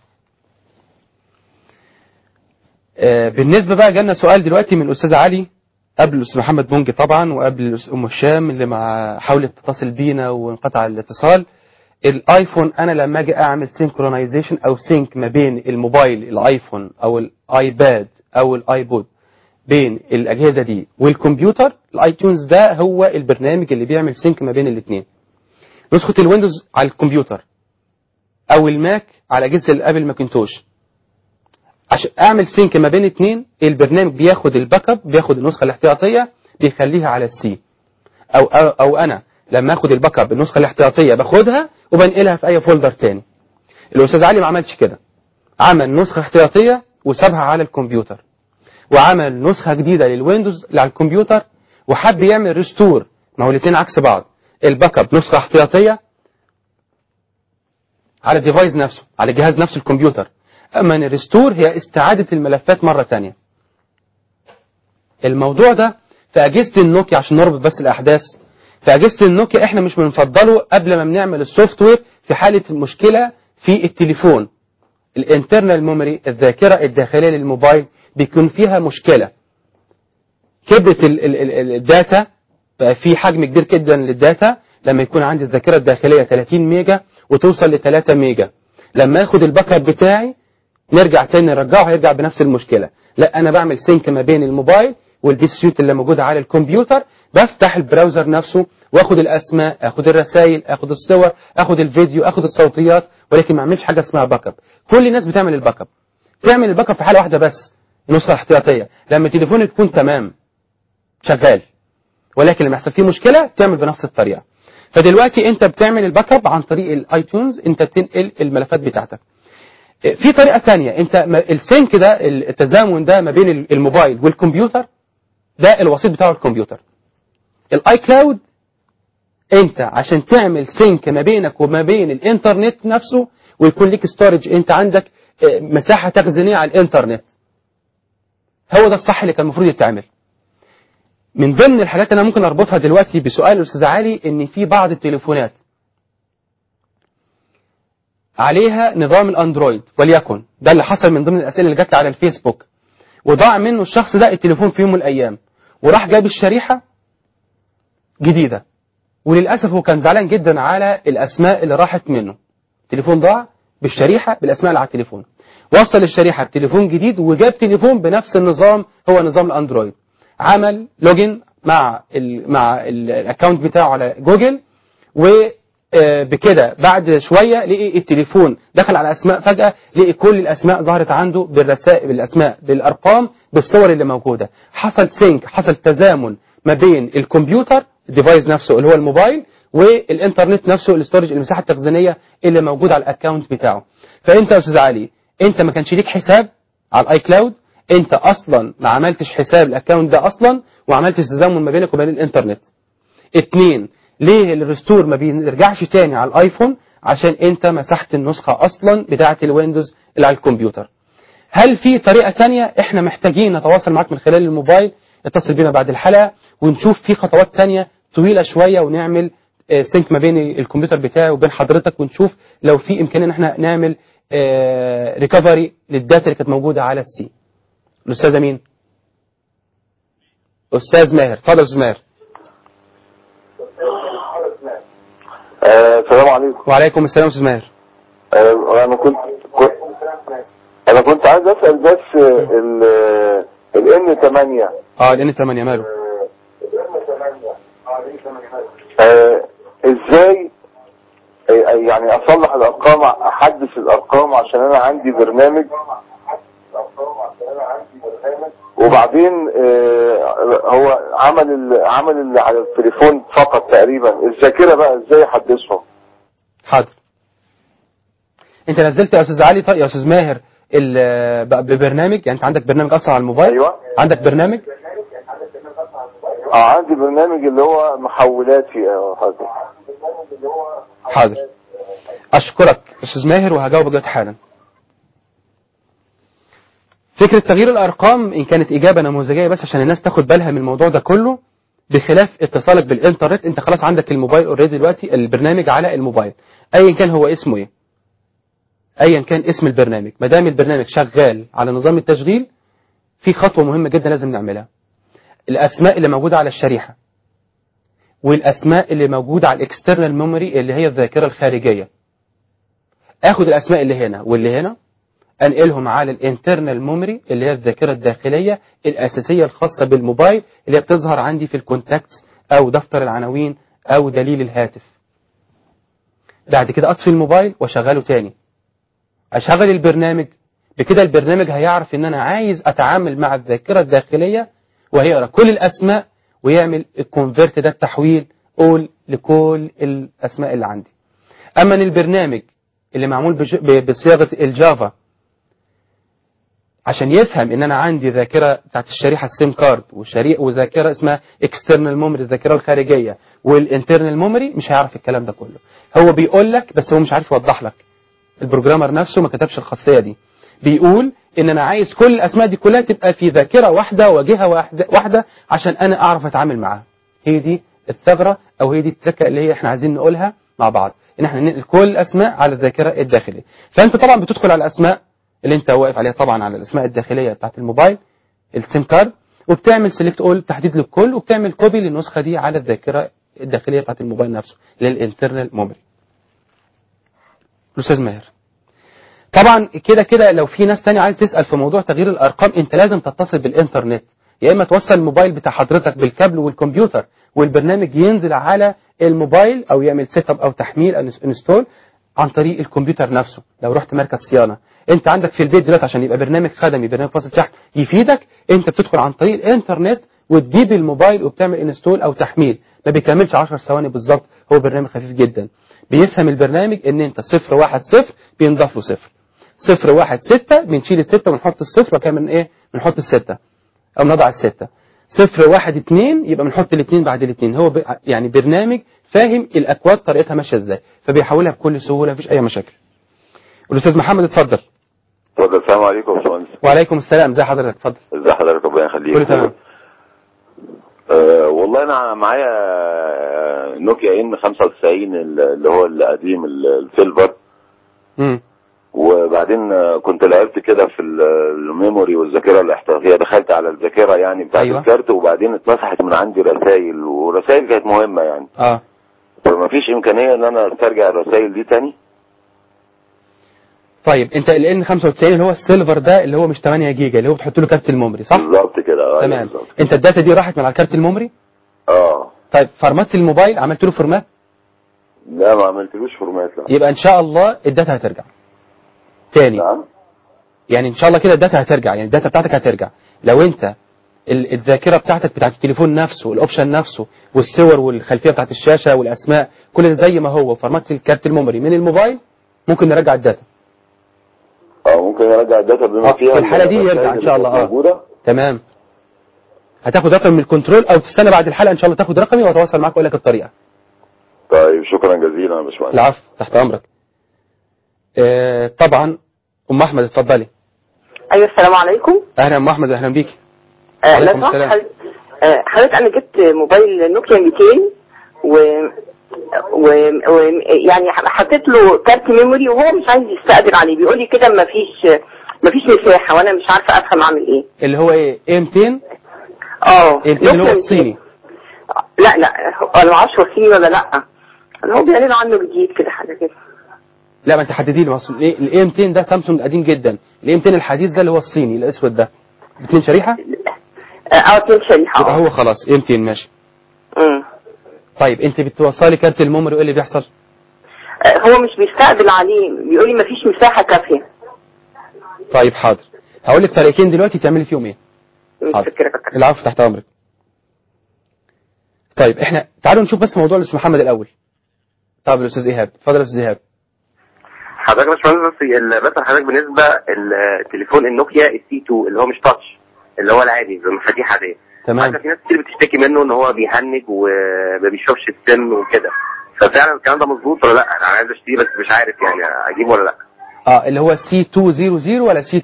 آه، بالنسبه بقى جالنا سؤال دلوقتي من الاستاذ علي قبل الاستاذ محمد منجي طبعا وقبل الأستاذ ام هشام اللي مع حاولت تتصل بينا وانقطع الاتصال الايفون انا لما اجي اعمل سينكرونايزيشن او سينك ما بين الموبايل الايفون او الايباد او الايبود بين الاجهزه دي والكمبيوتر الايتونز ده هو البرنامج اللي بيعمل سينك ما بين الاثنين نسخه الويندوز على الكمبيوتر او الماك على اجهزه الابل ماكنتوش عشان اعمل سينك ما بين اتنين البرنامج بياخد الباك اب بياخد النسخه الاحتياطيه بيخليها على السي او او, أو انا لما اخد الباك اب النسخه الاحتياطيه باخدها وبنقلها في اي فولدر تاني الاستاذ علي ما عملش كده عمل نسخه احتياطيه وسابها على الكمبيوتر وعمل نسخه جديده للويندوز اللي على الكمبيوتر وحب يعمل ريستور ما هو الاثنين عكس بعض الباك اب نسخه احتياطيه على الديفايس نفسه على الجهاز نفسه الكمبيوتر اما ان الريستور هي استعاده الملفات مره تانية الموضوع ده في اجهزه النوكيا عشان نربط بس الاحداث في اجهزه النوكيا احنا مش بنفضله قبل ما بنعمل السوفت وير في حاله مشكله في التليفون الانترنال ميموري الذاكره الداخليه للموبايل بيكون فيها مشكله كبرت ال- ال- ال- الداتا بقى في حجم كبير جدا للداتا لما يكون عندي الذاكره الداخليه 30 ميجا وتوصل ل 3 ميجا لما اخد الباك اب بتاعي نرجع تاني نرجعه هيرجع بنفس المشكله لا انا بعمل سينك ما بين الموبايل والبي سيوت اللي موجوده على الكمبيوتر بفتح البراوزر نفسه واخد الاسماء اخد الرسائل اخد الصور اخد الفيديو اخد الصوتيات ولكن ما اعملش حاجه اسمها باك اب كل الناس بتعمل الباك اب تعمل الباك اب في حاله واحده بس النسخه الاحتياطيه لما تليفونك يكون تمام شغال ولكن لما يحصل فيه مشكله تعمل بنفس الطريقه فدلوقتي انت بتعمل الباك اب عن طريق الايتونز انت بتنقل الملفات بتاعتك في طريقه تانية انت ما- السينك ده التزامن ده ما بين الموبايل والكمبيوتر ده الوسيط بتاعه الكمبيوتر الاي كلاود انت عشان تعمل سينك ما بينك وما بين الانترنت نفسه ويكون ليك ستورج انت عندك اه، مساحه تخزينيه على الانترنت هو ده الصح اللي كان المفروض يتعمل من ضمن الحاجات اللي انا ممكن اربطها دلوقتي بسؤال الاستاذ علي ان في بعض التليفونات عليها نظام الاندرويد وليكن ده اللي حصل من ضمن الاسئله اللي جات لي على الفيسبوك وضاع منه الشخص ده التليفون في يوم من الايام وراح جاب الشريحه جديده وللاسف هو كان زعلان جدا على الاسماء اللي راحت منه التليفون ضاع بالشريحه بالاسماء اللي على التليفون وصل الشريحه بتليفون جديد وجاب تليفون بنفس النظام هو نظام الاندرويد عمل لوجن مع ال مع الاكونت بتاعه على جوجل وبكده بعد شويه لقي التليفون دخل على اسماء فجاه لقي كل الاسماء ظهرت عنده بالرسائل بالاسماء بالارقام بالصور اللي موجوده حصل سينك حصل تزامن ما بين الكمبيوتر الديفايس نفسه اللي هو الموبايل والانترنت نفسه الاستورج المساحه التخزينيه اللي موجود على الاكونت بتاعه فانت يا استاذ علي انت ما كانش ليك حساب على الاي كلاود انت اصلا ما عملتش حساب الاكونت ده اصلا وعملتش تزامن ما بينك وبين الانترنت اتنين ليه الريستور ما بيرجعش تاني على الايفون عشان انت مسحت النسخة اصلا بتاعة الويندوز اللي على الكمبيوتر هل في طريقة تانية احنا محتاجين نتواصل معاك من خلال الموبايل اتصل بينا بعد الحلقة ونشوف في خطوات تانية طويلة شوية ونعمل آه، سينك ما بين الكمبيوتر بتاعي وبين حضرتك ونشوف لو في امكانية ان احنا نعمل ريكفري للداتا اللي كانت موجودة على السي الاستاذة مين استاذ ماهر اتفضل يا استاذ ماهر آه، السلام عليكم وعليكم السلام يا استاذ ماهر آه، انا كنت كنت- انا كنت عايز اسال بس ال ال N 8 اه الان 8 ماله آه، ازاي آه، يعني اصلح الارقام احدث الارقام عشان انا عندي برنامج وبعدين آه، هو عمل ال- عمل اللي على التليفون فقط تقريبا الذاكره بقى ازاي احدثهم حاضر انت نزلت يا استاذ علي طيب يا استاذ ماهر ال- بقى ببرنامج يعني انت عندك برنامج اصلا على الموبايل ايوه عندك برنامج اه عندي برنامج اللي هو محولاتي اه حاضر حاضر اشكرك استاذ ماهر وهجاوبك دلوقتي حالا فكرة تغيير الارقام ان كانت اجابة نموذجية بس عشان الناس تاخد بالها من الموضوع ده كله بخلاف اتصالك بالانترنت انت خلاص عندك الموبايل اوريدي دلوقتي البرنامج على الموبايل ايا كان هو اسمه ايه ايا كان اسم البرنامج ما دام البرنامج شغال على نظام التشغيل في خطوة مهمة جدا لازم نعملها الاسماء اللي موجودة على الشريحة والاسماء اللي موجودة على الاكسترنال ميموري اللي هي الذاكرة الخارجية اخد الاسماء اللي هنا واللي هنا انقلهم على الانترنال ميموري اللي هي الذاكرة الداخلية الاساسية الخاصة بالموبايل اللي هي بتظهر عندي في الكونتاكتس او دفتر العناوين او دليل الهاتف بعد كده اطفي الموبايل واشغله تاني اشغل البرنامج بكده البرنامج هيعرف ان انا عايز اتعامل مع الذاكرة الداخلية وهيقرا كل الاسماء ويعمل الكونفرت ده التحويل قول لكل الاسماء اللي عندي اما ان البرنامج اللي معمول بج- ب- بصياغه الجافا عشان يفهم ان انا عندي ذاكره بتاعت الشريحه السيم كارد وشريحه وذاكره اسمها اكسترنال ميموري الذاكره الخارجيه والانترنال ميموري مش هيعرف الكلام ده كله هو بيقول لك بس هو مش عارف يوضح لك البروجرامر نفسه ما كتبش الخاصيه دي بيقول ان انا عايز كل الاسماء دي كلها تبقى في ذاكره واحده وجهه واحده واحده عشان انا اعرف اتعامل معاها هي دي الثغره او هي دي التركه اللي هي احنا عايزين نقولها مع بعض ان احنا ننقل كل الاسماء على الذاكره الداخليه فانت طبعا بتدخل على الاسماء اللي انت واقف عليها طبعا على الاسماء الداخليه بتاعت الموبايل السيم كارد وبتعمل سيلكت اول تحديد للكل وبتعمل كوبي للنسخه دي على الذاكره الداخليه بتاعت الموبايل نفسه للانترنال ميموري الاستاذ ماهر طبعا كده كده لو في ناس تانية عايز تسأل في موضوع تغيير الأرقام أنت لازم تتصل بالإنترنت يا إما توصل الموبايل بتاع حضرتك بالكابل والكمبيوتر والبرنامج ينزل على الموبايل أو يعمل سيت اب أو تحميل أو انستول عن طريق الكمبيوتر نفسه لو رحت مركز صيانة أنت عندك في البيت دلوقتي عشان يبقى برنامج خدمي برنامج فاصل شحن يفيدك أنت بتدخل عن طريق الإنترنت وتجيب الموبايل وبتعمل انستول أو تحميل ما بيكملش 10 ثواني بالظبط هو برنامج خفيف جدا بيفهم البرنامج ان انت صفر واحد صفر بينضاف له صفر صفر واحد ستة بنشيل الستة ونحط الصفر وكمان من ايه بنحط الستة او نضع الستة صفر واحد اتنين يبقى بنحط الاتنين بعد الاتنين هو ب... يعني برنامج فاهم الاكواد طريقتها ماشية ازاي فبيحولها بكل سهولة مفيش اي مشاكل الاستاذ محمد اتفضل اتفضل السلام عليكم يا باشمهندس وعليكم السلام ازي حضرتك اتفضل ازي حضرتك ربنا يخليك كله تمام أه والله انا معايا آه، نوكيا ان 95 اللي هو القديم ال- السيلفر امم وبعدين آه، كنت لعبت كده في ال- الميموري والذاكره الاحتياطيه دخلت على الذاكره يعني بتاعت أيوة. الكارت وبعدين اتمسحت من عندي رسائل ورسائل كانت مهمه يعني اه فما فيش امكانيه ان انا استرجع الرسائل دي تاني طيب انت ال ان 95 اللي هو السيلفر ده اللي هو مش 8 جيجا اللي هو بتحط له كارت الميموري صح بالظبط كده أيوة تمام بالظبط. انت الداتا دي راحت من على الكارت الميموري اه طيب فرمت الموبايل عملت له فورمات لا ما عملتلوش فورمات لا يبقى ان شاء الله الداتا هترجع تاني نعم يعني ان شاء الله كده الداتا هترجع يعني الداتا بتاعتك هترجع لو انت ال- الذاكره بتاعتك بتاعت التليفون نفسه الاوبشن نفسه والصور والخلفيه بتاعت الشاشه والاسماء كل ده زي ما هو فورمات الكارت الميموري من الموبايل ممكن نرجع الداتا اه ممكن يرجع الداتا آه، بما فيها في الحالة دي الرسائل يرجع إن شاء اللي الله، آه. موجودة تمام هتاخد رقم من الكنترول او تستنى بعد الحلقه ان شاء الله تاخد رقمي واتواصل معاك واقول لك الطريقه طيب شكرا جزيلا يا باشمهندس العفو تحت امرك آه طبعا ام احمد اتفضلي ايوه السلام عليكم اهلا ام احمد اهلا بيكي آه، لو وعليكم سمحت السلام. حضرتك- آه، حضرتك انا جبت موبايل نوكيا 200 و و, و... يعني حطيت له كارت ميموري وهو مش عايز يستقبل عليه بيقول لي كده مفيش مفيش مساحه وانا مش عارفه افهم اعمل ايه اللي هو ايه ايه 200 اه ايه 200 اللي هو نوكيا الصيني لا لا هو- انا ما اعرفش هو صيني ولا لا اللي هو بيعلنوا عنه جديد كده حاجه كده لا ما انت حددي لي اصل ايه الاي 200 ده سامسونج قديم جدا الاي 200 الحديث ده اللي هو الصيني الاسود ده اتنين شريحه اه اه اتنين شريحه يبقى اه هو خلاص اي 200 ماشي مم. طيب انت بتوصلي كارت الميموري وايه اللي بيحصل آه، هو مش بيستقبل عليه بيقول لي مفيش مساحه كافيه طيب حاضر هقول لك طريقتين دلوقتي تعملي فيهم ايه مش حاضر. فاكره فاكره العفو تحت امرك طيب احنا تعالوا نشوف بس موضوع الاستاذ محمد الاول طب الاستاذ ايهاب اتفضل يا استاذ ايهاب حضرتك يا باشمهندس بس ال- بس حضرتك بالنسبه التليفون النوكيا السي 2 اللي هو مش تاتش اللي هو العادي بمفاتيح عاديه تمام حتى في ناس كتير بتشتكي منه ان هو بيهنج وما بيشوفش السن وكده ففعلا الكلام ده مظبوط ولا لا انا عايز اشتريه بس مش عارف يعني اجيبه ولا لا اه اللي هو سي 200 ولا سي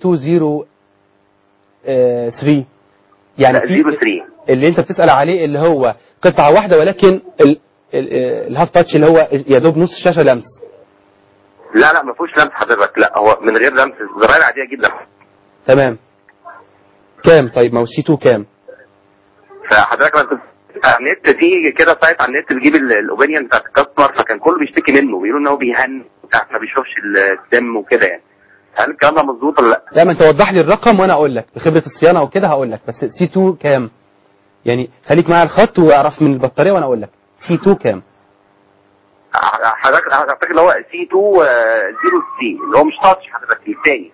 203 يعني لا في 03 اللي انت بتسال عليه اللي هو قطعه واحده ولكن ال- ال- الهاف تاتش اللي هو يا دوب نص شاشه لمس لا لا ما فيهوش لمس حضرتك لا هو من غير لمس زراير عاديه جدا تمام كام طيب ما هو سي 2 كام فحضرتك لما كنت على النت في كده سايت على النت بيجيب ال- الاوبينيون بتاعت الكاستمر فكان كله بيشتكي منه بيقولوا ان هو بيهن بتاع ما بيشوفش الدم وكده يعني هل الكلام ده مظبوط ولا لا؟ لا ما انت وضح لي الرقم وانا اقول لك بخبره الصيانه وكده هقول لك بس سي 2 كام يعني خليك معايا الخط واعرف من البطاريه وانا اقول لك سي 2 كام حضرتك اعتقد اللي هو سي 2 0 سي اللي هو مش تاتش حضرتك الثاني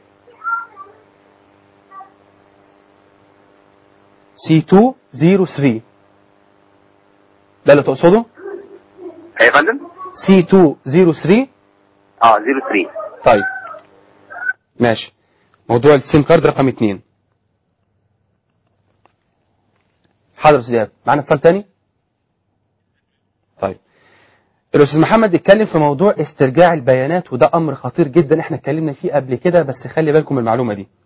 سي 203 ده اللي تقصده يا فندم؟ سي 203 اه 0 3 طيب ماشي موضوع السيم كارد رقم اتنين حاضر يا استاذ ايهاب معانا اتصال تاني طيب الاستاذ محمد اتكلم في موضوع استرجاع البيانات وده امر خطير جدا احنا اتكلمنا فيه قبل كده بس خلي بالكم من المعلومه دي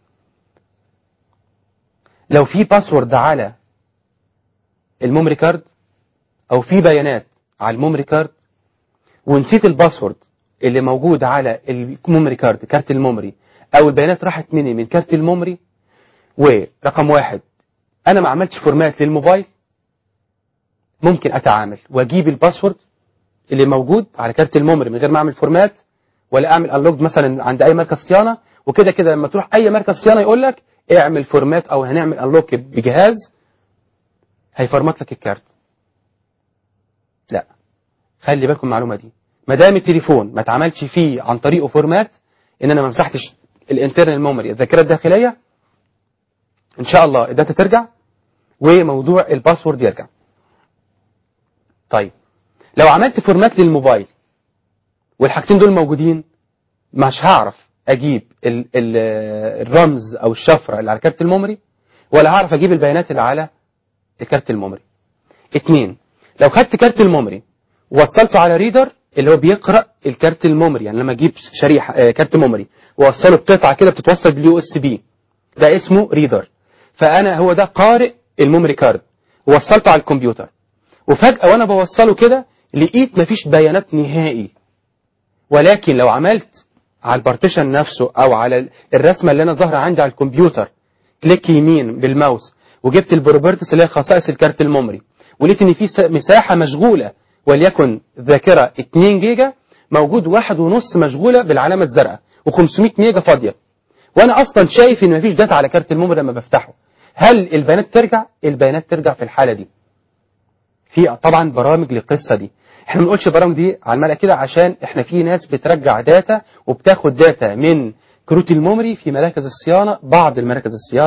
لو في باسورد على الميموري كارد او في بيانات على الميموري كارد ونسيت الباسورد اللي موجود على الميموري كارد كارت الميموري او البيانات راحت مني من كارت الميموري ورقم واحد انا ما عملتش فورمات للموبايل ممكن اتعامل واجيب الباسورد اللي موجود على كارت الميموري من غير ما اعمل فورمات ولا اعمل انلوج مثلا عند اي مركز صيانه وكده كده لما تروح اي مركز صيانه يقول لك اعمل فورمات او هنعمل انلوك بجهاز هيفرمت لك الكارت لا خلي بالكم من المعلومه دي ما دام التليفون ما اتعملش فيه عن طريقه فورمات ان انا ما مسحتش الانترنال ميموري الذاكره الداخليه ان شاء الله الداتا ترجع وموضوع الباسورد يرجع طيب لو عملت فورمات للموبايل والحاجتين دول موجودين مش هعرف اجيب ال ال الرمز او الشفره اللي على كارت الميموري ولا هعرف اجيب البيانات اللي على الكارت الميموري اتنين لو خدت كارت الميموري ووصلته على ريدر اللي هو بيقرا الكارت الميموري يعني لما اجيب شريحه آه كارت ميموري واوصله بقطعه كده بتتوصل باليو اس بي ده اسمه ريدر فانا هو ده قارئ الميموري كارد ووصلته على الكمبيوتر وفجاه وانا بوصله كده لقيت مفيش بيانات نهائي ولكن لو عملت على البارتيشن نفسه او على الرسمه اللي انا ظاهره عندي على الكمبيوتر كليك يمين بالماوس وجبت البروبرتس اللي هي خصائص الكارت الميموري ولقيت ان في مساحه مشغوله وليكن ذاكره 2 جيجا موجود واحد ونص مشغوله بالعلامه الزرقاء و500 ميجا فاضيه وانا اصلا شايف ان مفيش داتا على كارت الميموري لما بفتحه هل البيانات ترجع البيانات ترجع في الحاله دي في طبعا برامج للقصه دي احنا ما بنقولش البرامج دي على الملأ كده عشان احنا في ناس بترجع داتا وبتاخد داتا من كروت الميموري في مراكز الصيانه بعض المراكز الصيانه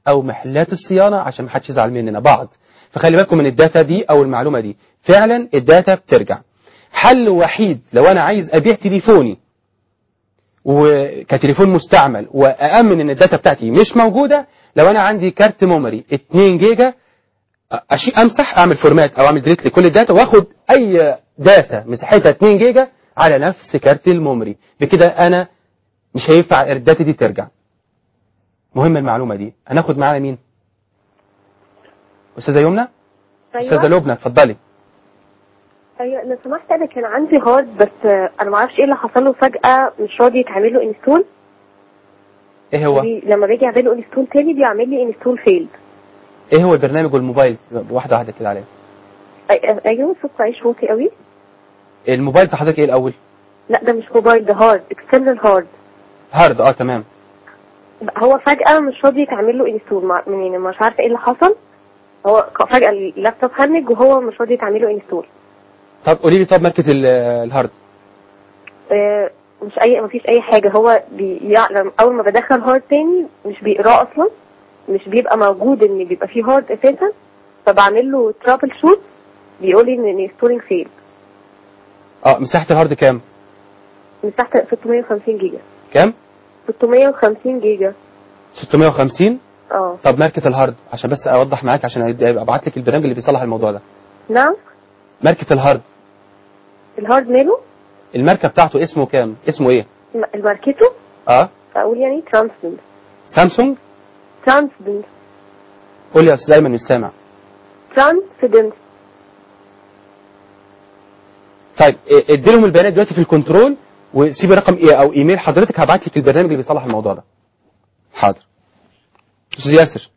او محلات الصيانه عشان ما حدش يزعل مننا بعض فخلي بالكم من الداتا دي او المعلومه دي فعلا الداتا بترجع حل وحيد لو انا عايز ابيع تليفوني وكتليفون مستعمل وأأمن إن الداتا بتاعتي مش موجودة لو أنا عندي كارت ميموري 2 جيجا أشي أمسح أعمل فورمات أو أعمل ديليت لكل الداتا وآخد أي داتا مساحتها 2 جيجا على نفس كارت الميموري بكده أنا مش هينفع الداتا دي ترجع مهم المعلومة دي هناخد معانا مين؟ أستاذة يمنى؟ أستاذة لبنى اتفضلي ايوه لو سمحت انا كان عندي هارد بس آه، انا ما اعرفش ايه اللي حصل له فجاه مش راضي يتعمل له انستول إيه هو؟ لما باجي اعمل له انستول تاني بيعمل لي انستول فيل إيه هو البرنامج والموبايل؟ واحدة واحدة كده عليه ايوه صوت عايش واطي قوي الموبايل بتاع حضرتك إيه الأول؟ لا ده مش موبايل ده هارد اكسترنال هارد هارد أه تمام هو فجاه مش راضي يتعمل له انستول مع- يعني مش عارفه ايه اللي حصل هو ك- فجاه اللابتوب هنج وهو مش راضي يتعمل له انستول طب قولي لي طب ماركة ال- الهارد آه، مش اي مفيش اي حاجه هو بيعلم اول ما بدخل هارد تاني مش بيقراه اصلا مش بيبقى موجود ان بيبقى فيه هارد اساسا فبعمل له ترابل شوت بيقول لي ان ستورنج فيل اه مساحة الهارد كام؟ مساحه 650 جيجا كام؟ 650 جيجا 650 اه طب ماركة الهارد عشان بس اوضح معاك عشان ابعت لك البرنامج اللي بيصلح الموضوع ده نعم ماركة الهارد الهارد ماله الماركة بتاعته اسمه كام؟ اسمه ايه؟ م- ماركته اه اقول يعني ترانسدنت سامسونج ترانسدنت قول لي يا استاذ ايمن مش سامع ترانسدنت طيب إيه، اديلهم البيانات دلوقتي في الكنترول وسيب رقم ايه او ايميل حضرتك هبعت لك البرنامج اللي بيصلح الموضوع ده حاضر استاذ ياسر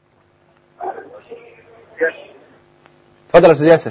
اتفضل يا استاذ ياسر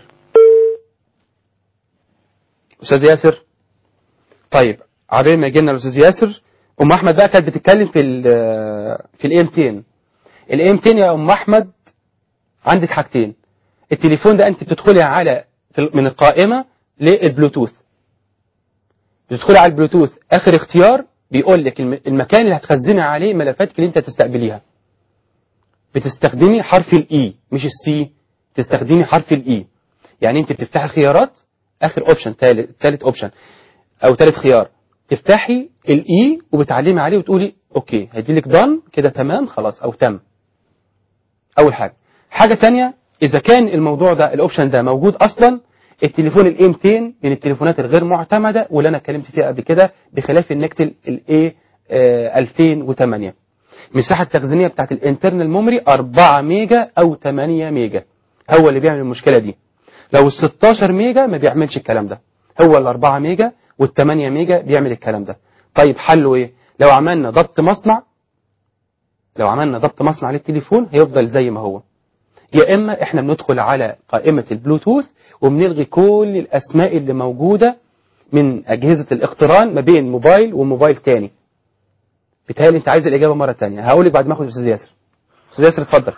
استاذ ياسر طيب عبال ما يجي لنا الاستاذ ياسر ام احمد بقى كانت بتتكلم في ال في الاي 200 الاي 200 يا ام احمد عندك حاجتين التليفون ده انت بتدخلي على في- من القائمه للبلوتوث بتدخلي على البلوتوث اخر اختيار بيقول لك الم- المكان اللي هتخزني عليه ملفاتك اللي انت تستقبليها بتستخدمي حرف الاي مش السي تستخدمي حرف الاي يعني انت بتفتحي خيارات اخر اوبشن ثالث ثالث اوبشن او ثالث خيار تفتحي الاي وبتعلمي عليه وتقولي اوكي هيديلك دان كده تمام خلاص او تم اول حاجه حاجه تانية اذا كان الموضوع ده الاوبشن ده موجود اصلا التليفون الاي 200 من التليفونات الغير معتمده واللي انا اتكلمت فيها قبل كده بخلاف النكتل الاي 2008 مساحه التخزينيه بتاعت الانترنال ميموري 4 ميجا او 8 ميجا هو اللي بيعمل المشكله دي لو ال 16 ميجا ما بيعملش الكلام ده هو ال 4 ميجا وال 8 ميجا بيعمل الكلام ده طيب حله ايه لو عملنا ضبط مصنع لو عملنا ضبط مصنع للتليفون هيفضل زي ما هو يا اما احنا بندخل على قائمه البلوتوث وبنلغي كل الاسماء اللي موجوده من اجهزه الاقتران ما بين موبايل وموبايل تاني بيتهيألي انت عايز الاجابه مره تانية هقول لك بعد ما اخد استاذ ياسر استاذ ياسر اتفضل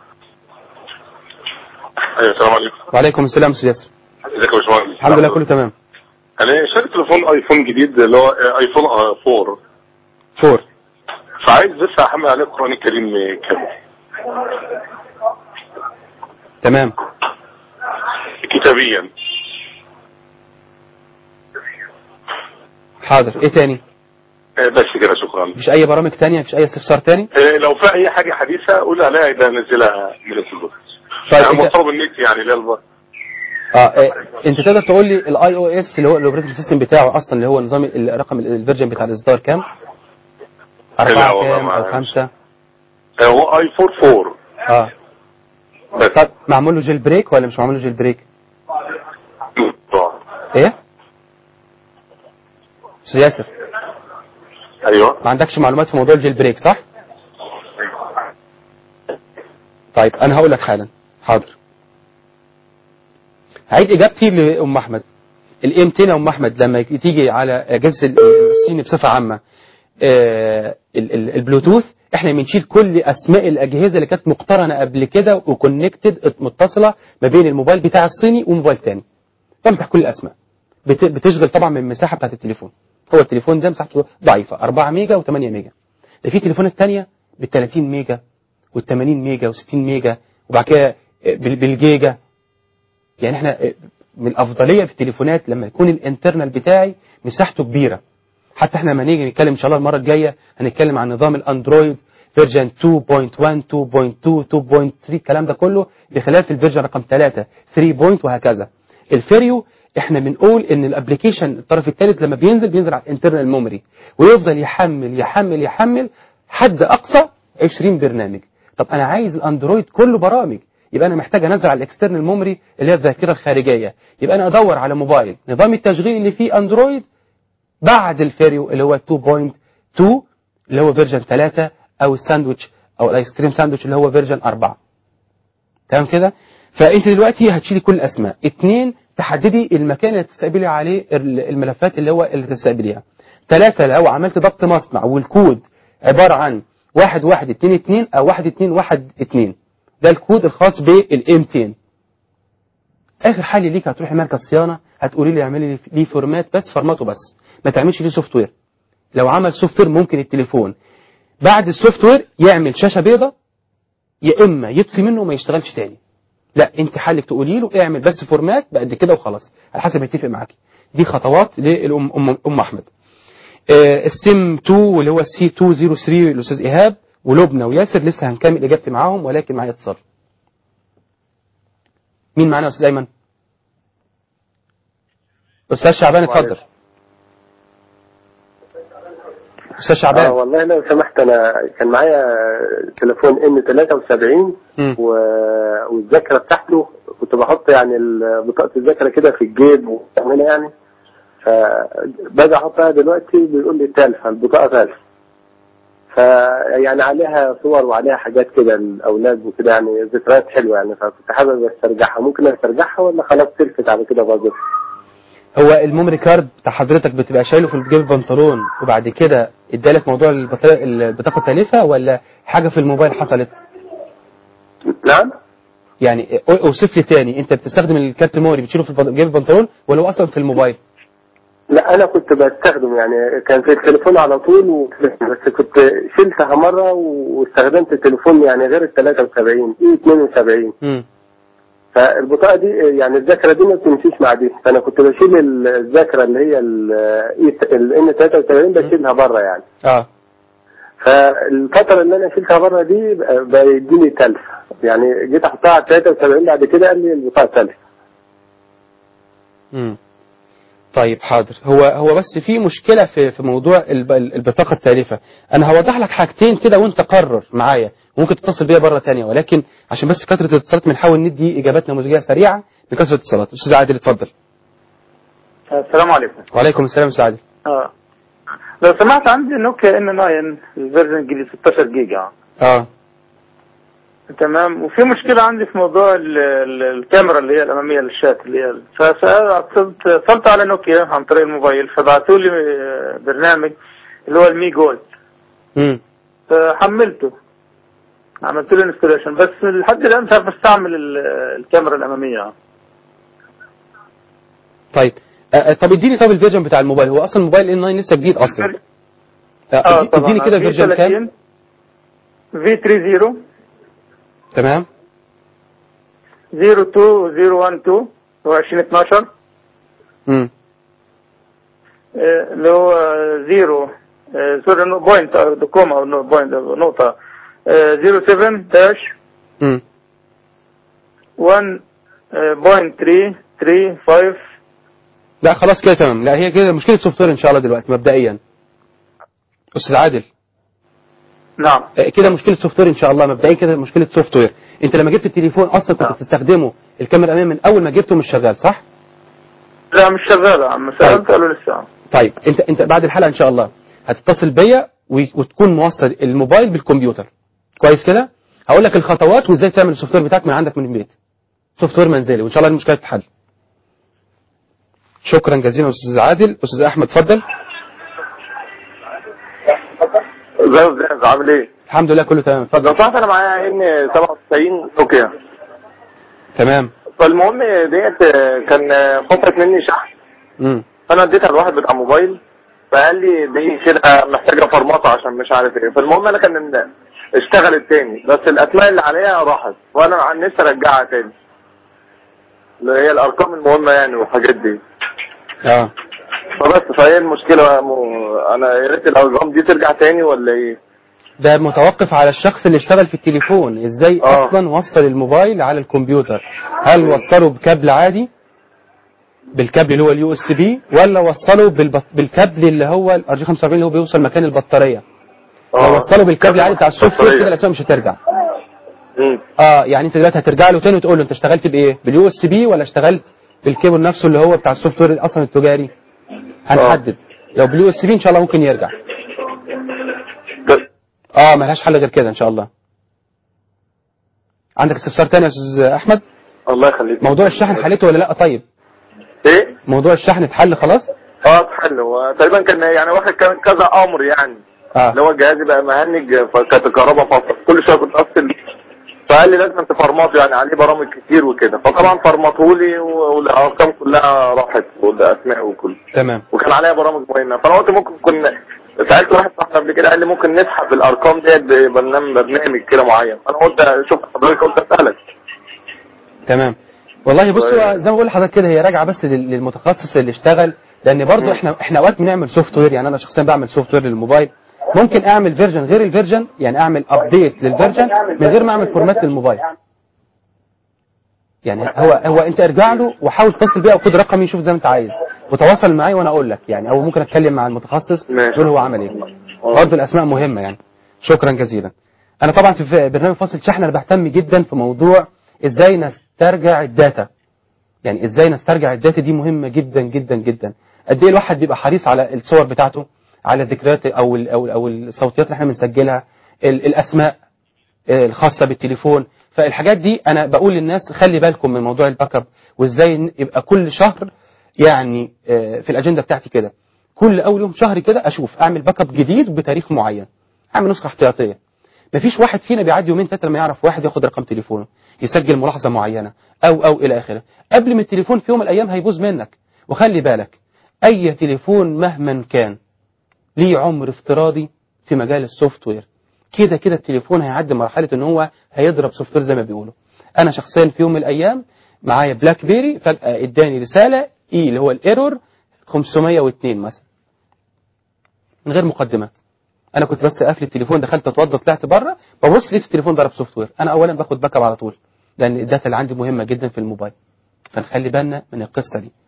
ايوه السلام عليكم وعليكم السلام استاذ ياسر ازيك يا باشمهندس الحمد لله كله تمام انا شاري تليفون ايفون جديد اللي هو ايفون 4 فور فعايز بس احمل عليه القران الكريم كامل تمام كتابيا حاضر ايه تاني آه، بس كده شكرا مفيش اي برامج تانية مفيش اي استفسار تاني آه، لو في اي حاجه حديثه قول عليها ده انزلها من الفيسبوك طيب يعني انت مرتبط بالنت يعني لا الب- اه إيه. انت تقدر تقول لي الاي او اس اللي هو الاوبريتنج سيستم بتاعه اصلا اللي هو نظام الرقم الفيرجن بتاع الاصدار كام؟ لا أربعة والله كام ما أو أعرف. خمسة؟ آه، هو ايفون 4 اه بس طب معمول له جيل بريك ولا مش معمول له جيل بريك؟ ايه؟ استاذ ياسر ايوه ما عندكش معلومات في موضوع الجيل بريك صح؟ طيب انا هقول لك حالا حاضر هعيد اجابتي لام احمد الاي 200 يا ام احمد لما تيجي على اجهزه الصيني بصفه عامه آه، ال- ال- البلوتوث احنا بنشيل كل اسماء الاجهزه اللي كانت مقترنه قبل كده وكونكتد متصله ما بين الموبايل بتاع الصيني وموبايل تاني بمسح كل الاسماء بت- بتشغل طبعا من المساحه بتاعت التليفون هو التليفون ده مساحته ضعيفه 4 ميجا و8 ميجا ده في تليفونات تانية ب 30 ميجا وال80 ميجا و60 ميجا وبعد كده بال- بالجيجا يعني احنا من الافضليه في التليفونات لما يكون الانترنال بتاعي مساحته كبيره حتى احنا لما نيجي نتكلم ان شاء الله المره الجايه هنتكلم عن نظام الاندرويد فيرجن 2.1 2.2 2.3 الكلام ده كله بخلاف الفيرجن رقم 3 3 بوينت وهكذا الفيريو احنا بنقول ان الابلكيشن الطرف الثالث لما بينزل بينزل على الانترنال ميموري ويفضل يحمل يحمل يحمل حد اقصى 20 برنامج طب انا عايز الاندرويد كله برامج يبقى انا محتاج انزل على الاكسترنال ميموري اللي هي الذاكره الخارجيه يبقى انا ادور على موبايل نظام التشغيل اللي فيه اندرويد بعد الفيريو اللي هو 2.2 اللي هو فيرجن 3 او الساندويتش او الايس كريم ساندويتش اللي هو فيرجن 4 تمام كده فانت دلوقتي هتشيلي كل الاسماء اثنين تحددي المكان اللي تستقبلي عليه ال- الملفات اللي هو اللي تستقبليها ثلاثة لو عملت ضبط مصنع والكود عبارة عن واحد واحد اتنين اتنين او واحد اتنين واحد اتنين ده الكود الخاص بالام 200 اخر حل ليك هتروحي مركز صيانه هتقولي لي اعملي لي- ليه فورمات بس فورماته بس ما تعملش ليه سوفت وير لو عمل سوفت وير ممكن التليفون بعد السوفت وير يعمل شاشه بيضاء يا اما يطفي منه وما يشتغلش تاني لا انت حلك تقولي له اعمل بس فورمات بقد كده وخلاص على حسب ما يتفق معاكي دي خطوات للام ام, أم احمد آه السيم 2 واللي هو السي 203 الاستاذ ايهاب ولبنى وياسر لسه هنكمل اجابتي معاهم ولكن معايا اتصال مين معانا يا استاذ ايمن استاذ شعبان اتفضل استاذ آه شعبان والله لو سمحت انا كان معايا تليفون ان 73 مم. و... والذاكره بتاعته كنت بحط يعني ال- بطاقه الذاكره كده في الجيب وبعملها يعني فباجي احطها دلوقتي بيقول لي تالفه البطاقه تالفه فيعني عليها صور وعليها حاجات كده الاولاد وكده يعني ذكريات حلوه يعني فكنت حابب استرجعها ممكن استرجعها ولا خلاص تلفت على كده باظت هو الميموري كارد بتاع حضرتك بتبقى شايله في جيب البنطلون وبعد كده ادالك موضوع البطا- البطاقه التالفه ولا حاجه في الموبايل حصلت نعم يعني أو- اوصف لي تاني انت بتستخدم الكارت الميموري بتشيله في البط- جيب البنطلون ولا هو اصلا في الموبايل لا انا كنت بستخدم يعني كان في التليفون على طول و- بس كنت شلتها مره واستخدمت التليفون يعني غير ال 73 اي 72 امم فالبطاقه دي يعني الذاكره دي ما بتمشيش مع دي فانا كنت بشيل ال- الذاكره اللي هي ال ان 73 بشيلها بره يعني اه فالفتره اللي انا شلتها بره دي بقى- بقى يديني تلف يعني جيت احطها على 73 بعد كده قال لي البطاقه تلف امم طيب حاضر هو هو بس في مشكله في في موضوع الب- البطاقه التالفه انا هوضح لك حاجتين كده وانت قرر معايا ممكن تتصل بيا بره تانية ولكن عشان بس كثره الاتصالات بنحاول ندي اجابات نموذجيه سريعه لكثره الاتصالات استاذ عادل اتفضل السلام عليكم وعليكم السلام استاذ عادل اه لو سمحت عندي نوكيا ان 9 الفيرجن الجديد 16 جيجا اه تمام وفي مشكلة عندي في موضوع ال ال الكاميرا اللي هي الأمامية للشات اللي هي فاتصلت اتصلت على نوكيا عن طريق الموبايل فبعثوا لي آه، برنامج اللي هو المي جولد امم فحملته عملت له انستليشن بس لحد الآن مش عارف استعمل ال- الكاميرا الأمامية طيب آه آه، طب اديني طب الفيرجن بتاع الموبايل هو اصلا الموبايل ان 9 لسه جديد اصلا آه، اه ادي- اديني كده فيرجن كام في 30 تمام 02012 هو 2012 امم آه، اللي هو زيرو آه، سوري نو بوينت أو دو كوما او نو بوينت أو نقطة زيرو سفن داش امم 1 بوينت 3 3 5 لا خلاص كده تمام لا هي كده مشكله سوفت وير ان شاء الله دلوقتي مبدئيا استاذ عادل نعم آه، كده مشكله سوفت وير ان شاء الله مبدئيا كده مشكله سوفت وير انت لما جبت التليفون اصلا كنت بتستخدمه الكاميرا الاماميه من اول ما جبته مش شغال صح لا مش شغالة عم سألت قالوا لسه طيب انت انت بعد الحلقه ان شاء الله هتتصل بيا و- وتكون موصل الموبايل بالكمبيوتر كويس كده هقول لك الخطوات وازاي تعمل السوفت وير بتاعك من عندك من البيت سوفت وير منزلي وان شاء الله المشكله تتحل شكرا جزيلا استاذ عادل استاذ احمد اتفضل ازاي ازاي عامل ايه؟ الحمد لله كله تمام اتفضل لو سمحت انا معايا ان 97 نوكيا تمام فالمهم ديت آه، كان آه، فصلت مني شحن امم فانا اديتها لواحد بتاع موبايل فقال لي دي كده محتاجه فرمطه عشان مش عارف ايه فالمهم انا كان اشتغلت تاني بس الاسماء اللي عليها راحت وانا عن نفسي ارجعها تاني اللي هي الارقام المهمه يعني والحاجات دي اه فبس فهي المشكله بقى مو... انا يا ريت الارقام دي ترجع تاني ولا ايه ده متوقف على الشخص اللي اشتغل في التليفون ازاي اصلا وصل الموبايل على الكمبيوتر هل وصله بكابل عادي بالكابل اللي هو اليو اس بي ولا وصله بالبط... بالكابل اللي هو الار جي 45 اللي هو بيوصل مكان البطاريه لو وصله بالكابل العادي بتاع السوفت وير كده الاسماء مش هترجع اه يعني انت دلوقتي هترجع له تاني وتقول له انت اشتغلت بايه باليو اس بي ولا اشتغلت بالكيبل نفسه اللي هو بتاع السوفت وير اصلا التجاري هنحدد لو باليو اس بي ان شاء الله ممكن يرجع اه ملهاش حل غير كده ان شاء الله عندك استفسار تاني يا استاذ احمد الله يخليك موضوع الشحن حلته ولا لا طيب ايه موضوع الشحن اتحل خلاص اه اتحل هو تقريبا كان يعني واخد كان كذا امر يعني اه اللي هو جهازي بقى مهنج فكانت الكهرباء فاصله كل شويه كنت افصل فقال لي لازم تفرمطه يعني عليه برامج كتير وكده فطبعا فرمطه لي والارقام كلها راحت والاسماء وكله تمام وكان عليها برامج مهمه فانا قلت ممكن كنا سالت واحد صاحبنا قبل كده قال لي ممكن نسحب الارقام ديت ببرنامج برنامج كده معين انا قلت شوف حضرتك قلت اسالك تمام والله بص هو زي ما بقول لحضرتك كده هي راجعه بس لل- للمتخصص اللي اشتغل لان برضو احنا احنا اوقات بنعمل سوفت وير يعني انا شخصيا بعمل سوفت وير للموبايل ممكن اعمل فيرجن غير الفيرجن يعني اعمل ابديت للفيرجن من غير ما اعمل فورمات للموبايل يعني هو هو انت ارجع له وحاول تتصل بيه او خد رقمي شوف زي ما انت عايز وتواصل معايا وانا اقول لك يعني او ممكن اتكلم مع المتخصص يقول هو عمل ايه برضه الاسماء مهمه يعني شكرا جزيلا انا طبعا في برنامج فاصل شحن انا بهتم جدا في موضوع ازاي نسترجع الداتا يعني ازاي نسترجع الداتا دي مهمه جدا جدا جدا قد ايه الواحد بيبقى حريص على الصور بتاعته على الذكريات او ال او ال او الصوتيات اللي احنا بنسجلها ال- الاسماء آه، الخاصه بالتليفون فالحاجات دي انا بقول للناس خلي بالكم من موضوع الباك اب وازاي ن- يبقى كل شهر يعني آه، في الاجنده بتاعتي كده كل اول يوم شهر كده اشوف اعمل باك اب جديد بتاريخ معين اعمل نسخه احتياطيه مفيش واحد فينا بيعدي يومين ثلاثه لما يعرف واحد ياخد رقم تليفونه يسجل ملاحظه معينه او او الى اخره قبل ما التليفون في يوم من الايام هيبوظ منك وخلي بالك اي تليفون مهما كان ليه عمر افتراضي في مجال السوفت وير كده كده التليفون هيعدي مرحله ان هو هيضرب سوفت وير زي ما بيقولوا انا شخصيا في يوم من الايام معايا بلاك بيري فجاه اداني رساله اي اللي هو الايرور 502 مثلا من غير مقدمات انا كنت بس قافل التليفون دخلت اتوضى طلعت بره ببص لقيت التليفون ضرب سوفت وير انا اولا باخد باك اب على طول لان الداتا اللي عندي مهمه جدا في الموبايل فنخلي بالنا من القصه دي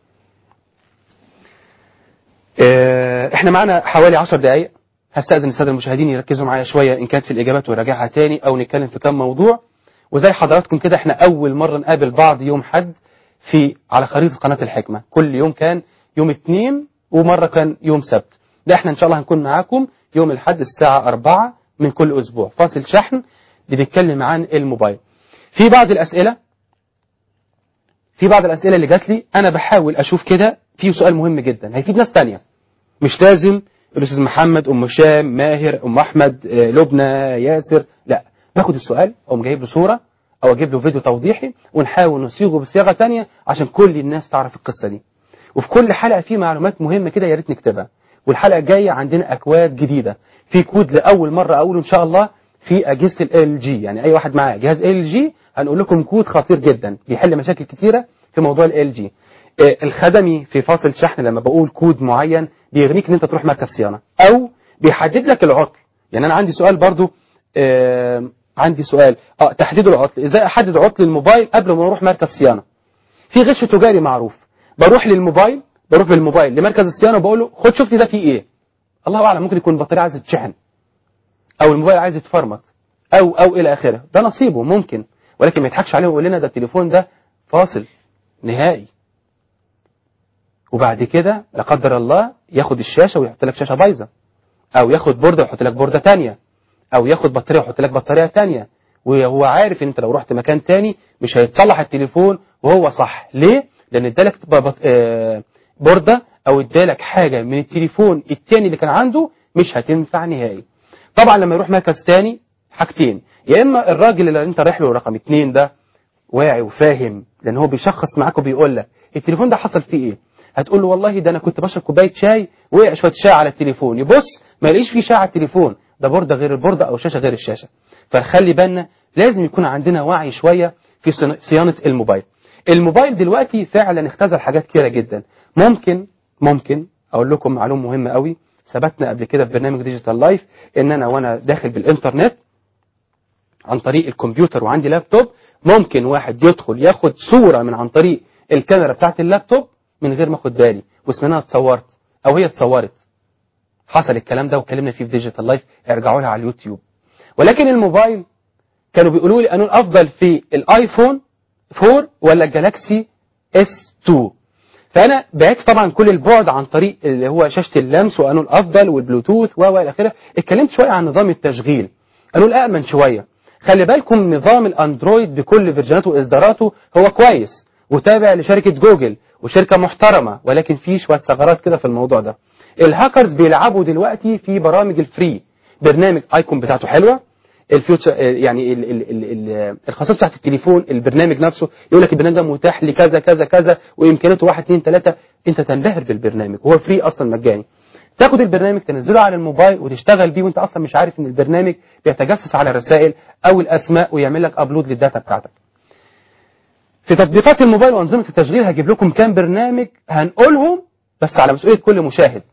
آه، احنا معانا حوالي 10 دقائق هستأذن السادة المشاهدين يركزوا معايا شوية إن كانت في الإجابات وراجعها تاني أو نتكلم في كم موضوع وزي حضراتكم كده احنا أول مرة نقابل بعض يوم حد في على خريطة قناة الحكمة كل يوم كان يوم اثنين ومرة كان يوم سبت ده احنا إن شاء الله هنكون معاكم يوم الحد الساعة 4 من كل أسبوع فاصل شحن بنتكلم عن الموبايل في بعض الأسئلة في بعض الأسئلة اللي جات لي أنا بحاول أشوف كده في سؤال مهم جدا هيفيد ناس تانية مش لازم الأستاذ محمد أم هشام ماهر أم أحمد آه، لبنى ياسر لا باخد السؤال أقوم جايب له صورة أو أجيب له فيديو توضيحي ونحاول نصيغه بصياغة تانية عشان كل الناس تعرف القصة دي وفي كل حلقة في معلومات مهمة كده يا ريت نكتبها والحلقة الجاية عندنا أكواد جديدة في كود لأول مرة أقوله إن شاء الله في أجهزة ال جي يعني أي واحد معاه جهاز ال جي هنقول لكم كود خطير جدا بيحل مشاكل كتيرة في موضوع ال جي الخدمي في فاصل شحن لما بقول كود معين بيغنيك ان انت تروح مركز صيانه او بيحدد لك العطل يعني انا عندي سؤال برضو آه عندي سؤال اه تحديد العطل ازاي احدد عطل الموبايل قبل ما اروح مركز صيانه في غش تجاري معروف بروح للموبايل بروح بالموبايل لمركز الصيانه وبقول له خد شوف لي ده فيه ايه الله اعلم ممكن يكون البطاريه عايزه تشحن او الموبايل عايز يتفرمط او او الى اخره ده نصيبه ممكن ولكن ما يضحكش عليه ويقول لنا ده التليفون ده فاصل نهائي وبعد كده لا قدر الله ياخد الشاشه ويحط لك شاشه بايظه او ياخد بورده ويحط لك بورده تانية او ياخد بطاريه ويحط لك بطاريه تانية وهو عارف ان انت لو رحت مكان تاني مش هيتصلح التليفون وهو صح ليه لان ادالك بط- آه، بورده او ادالك حاجه من التليفون التاني اللي كان عنده مش هتنفع نهائي طبعا لما يروح مركز تاني حاجتين يا اما الراجل اللي انت رايح له رقم اتنين ده واعي وفاهم لان هو بيشخص معاك وبيقول لك التليفون ده حصل فيه ايه هتقول له والله ده انا كنت بشرب كوبايه شاي وقع شويه شاي على التليفون يبص ما يلاقيش فيه شاي على التليفون ده بورده غير البورده او شاشه غير الشاشه فخلي بالنا لازم يكون عندنا وعي شويه في صنا- صيانه الموبايل الموبايل دلوقتي فعلا اختزل حاجات كتيره جدا ممكن ممكن اقول لكم معلومه مهمه قوي ثبتنا قبل كده في برنامج ديجيتال لايف ان انا وانا داخل بالانترنت عن طريق الكمبيوتر وعندي لابتوب ممكن واحد يدخل ياخد صورة من عن طريق الكاميرا بتاعت اللابتوب من غير ما اخد بالي واسمها انا اتصورت او هي اتصورت حصل الكلام ده واتكلمنا فيه في ديجيتال لايف ارجعوا لها على اليوتيوب ولكن الموبايل كانوا بيقولوا لي انه الافضل في الايفون 4 ولا الجالاكسي اس 2 فانا بعدت طبعا كل البعد عن طريق اللي هو شاشه اللمس وانه الافضل والبلوتوث و الى اخره اتكلمت شويه عن نظام التشغيل انه الامن شويه خلي بالكم نظام الاندرويد بكل فيرجناته واصداراته هو كويس وتابع لشركه جوجل وشركه محترمه ولكن في شويه ثغرات كده في الموضوع ده الهاكرز بيلعبوا دلوقتي في برامج الفري برنامج ايكون بتاعته حلوه الفيوتشر يعني ال ال ال ال الخصائص بتاعت التليفون البرنامج نفسه يقول لك البرنامج ده متاح لكذا كذا كذا وامكانياته 1 2 3 انت تنبهر بالبرنامج هو فري اصلا مجاني تاخد البرنامج تنزله على الموبايل وتشتغل بيه وانت اصلا مش عارف ان البرنامج بيتجسس على الرسائل او الاسماء ويعمل لك ابلود للداتا بتاعتك في تطبيقات الموبايل وانظمه التشغيل هجيب لكم كام برنامج هنقولهم بس على مسؤوليه كل مشاهد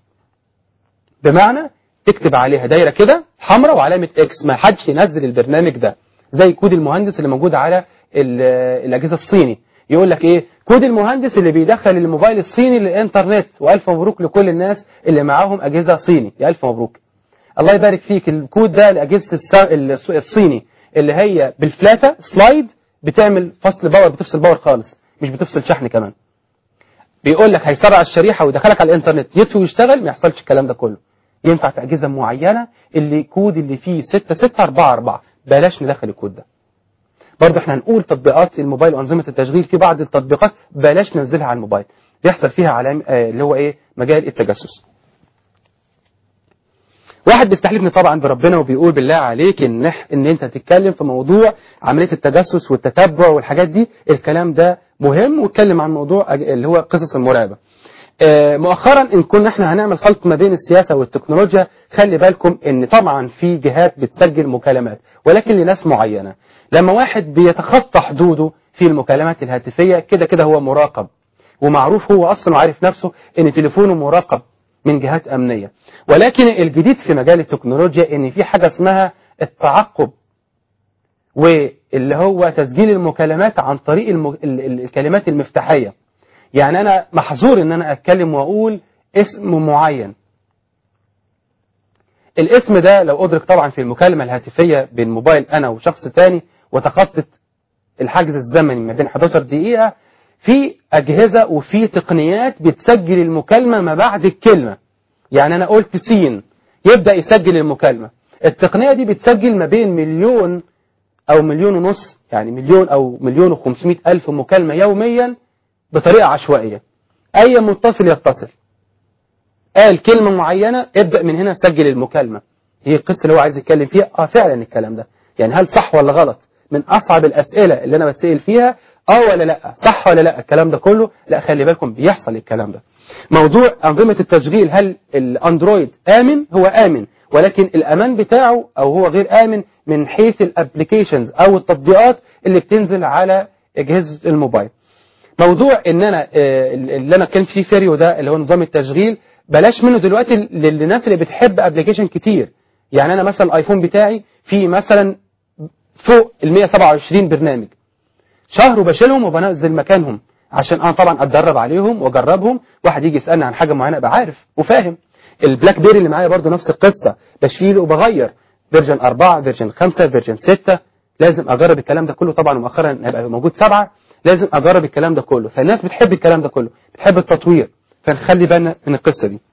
بمعنى تكتب عليها دايره كده حمراء وعلامه اكس ما حدش ينزل البرنامج ده زي كود المهندس اللي موجود على ال- الاجهزه الصيني يقول لك ايه كود المهندس اللي بيدخل الموبايل الصيني للانترنت والف مبروك لكل الناس اللي معاهم اجهزه صيني يا الف مبروك الله يبارك فيك الكود ده لاجهزه الس- الص- الصيني اللي هي بالفلاته سلايد بتعمل فصل باور بتفصل باور خالص مش بتفصل شحن كمان بيقول لك هيسرع الشريحه ويدخلك على الانترنت يطفي ويشتغل ما يحصلش الكلام ده كله ينفع في اجهزه معينه اللي كود اللي فيه 6 6 4 4 بلاش ندخل الكود ده برضه احنا هنقول تطبيقات الموبايل وانظمه التشغيل في بعض التطبيقات بلاش ننزلها على الموبايل بيحصل فيها علام آه اللي هو ايه مجال التجسس واحد بيستحلفني طبعا بربنا وبيقول بالله عليك ان إح- ان انت تتكلم في موضوع عمليه التجسس والتتبع والحاجات دي الكلام ده مهم واتكلم عن موضوع أج- اللي هو قصص المراقبه آه، مؤخرا ان كنا احنا هنعمل خلط ما بين السياسه والتكنولوجيا خلي بالكم ان طبعا في جهات بتسجل مكالمات ولكن لناس معينه لما واحد بيتخطى حدوده في المكالمات الهاتفيه كده كده هو مراقب ومعروف هو اصلا وعارف نفسه ان تليفونه مراقب من جهات امنيه ولكن الجديد في مجال التكنولوجيا ان في حاجه اسمها التعقب واللي هو تسجيل المكالمات عن طريق الم... ال- ال- الكلمات المفتاحيه يعني انا محظور ان انا اتكلم واقول اسم معين الاسم ده لو ادرك طبعا في المكالمه الهاتفيه بين موبايل انا وشخص تاني وتخطت الحاجز الزمني ما بين 11 دقيقه في اجهزه وفي تقنيات بتسجل المكالمه ما بعد الكلمه يعني انا قلت سين يبدا يسجل المكالمه التقنيه دي بتسجل ما بين مليون او مليون ونص يعني مليون او مليون وخمسمائة الف مكالمه يوميا بطريقه عشوائيه اي متصل يتصل قال كلمه معينه ابدا من هنا سجل المكالمه هي القصه اللي هو عايز يتكلم فيها اه فعلا الكلام ده يعني هل صح ولا غلط من اصعب الاسئله اللي انا بتسال فيها اه ولا لا صح ولا لا الكلام ده كله لا خلي بالكم بيحصل الكلام ده موضوع انظمه التشغيل هل الاندرويد امن هو امن ولكن الامان بتاعه او هو غير امن من حيث الابلكيشنز او التطبيقات اللي بتنزل على اجهزه الموبايل موضوع ان انا آه، اللي انا اتكلمت فيه فيريو ده اللي هو نظام التشغيل بلاش منه دلوقتي للناس اللي بتحب ابلكيشن كتير يعني انا مثلا الايفون بتاعي فيه مثلا فوق ال 127 برنامج شهر وبشيلهم وبنزل مكانهم عشان انا طبعا اتدرب عليهم واجربهم واحد يجي يسالني عن حاجه معينه ابقى عارف وفاهم البلاك بيري اللي معايا برضو نفس القصه بشيله وبغير فيرجن 4 فيرجن 5 فيرجن 6 لازم اجرب الكلام ده كله طبعا ومؤخرا هيبقى موجود سبعه لازم اجرب الكلام ده كله فالناس بتحب الكلام ده كله بتحب التطوير فنخلي بالنا من القصه دي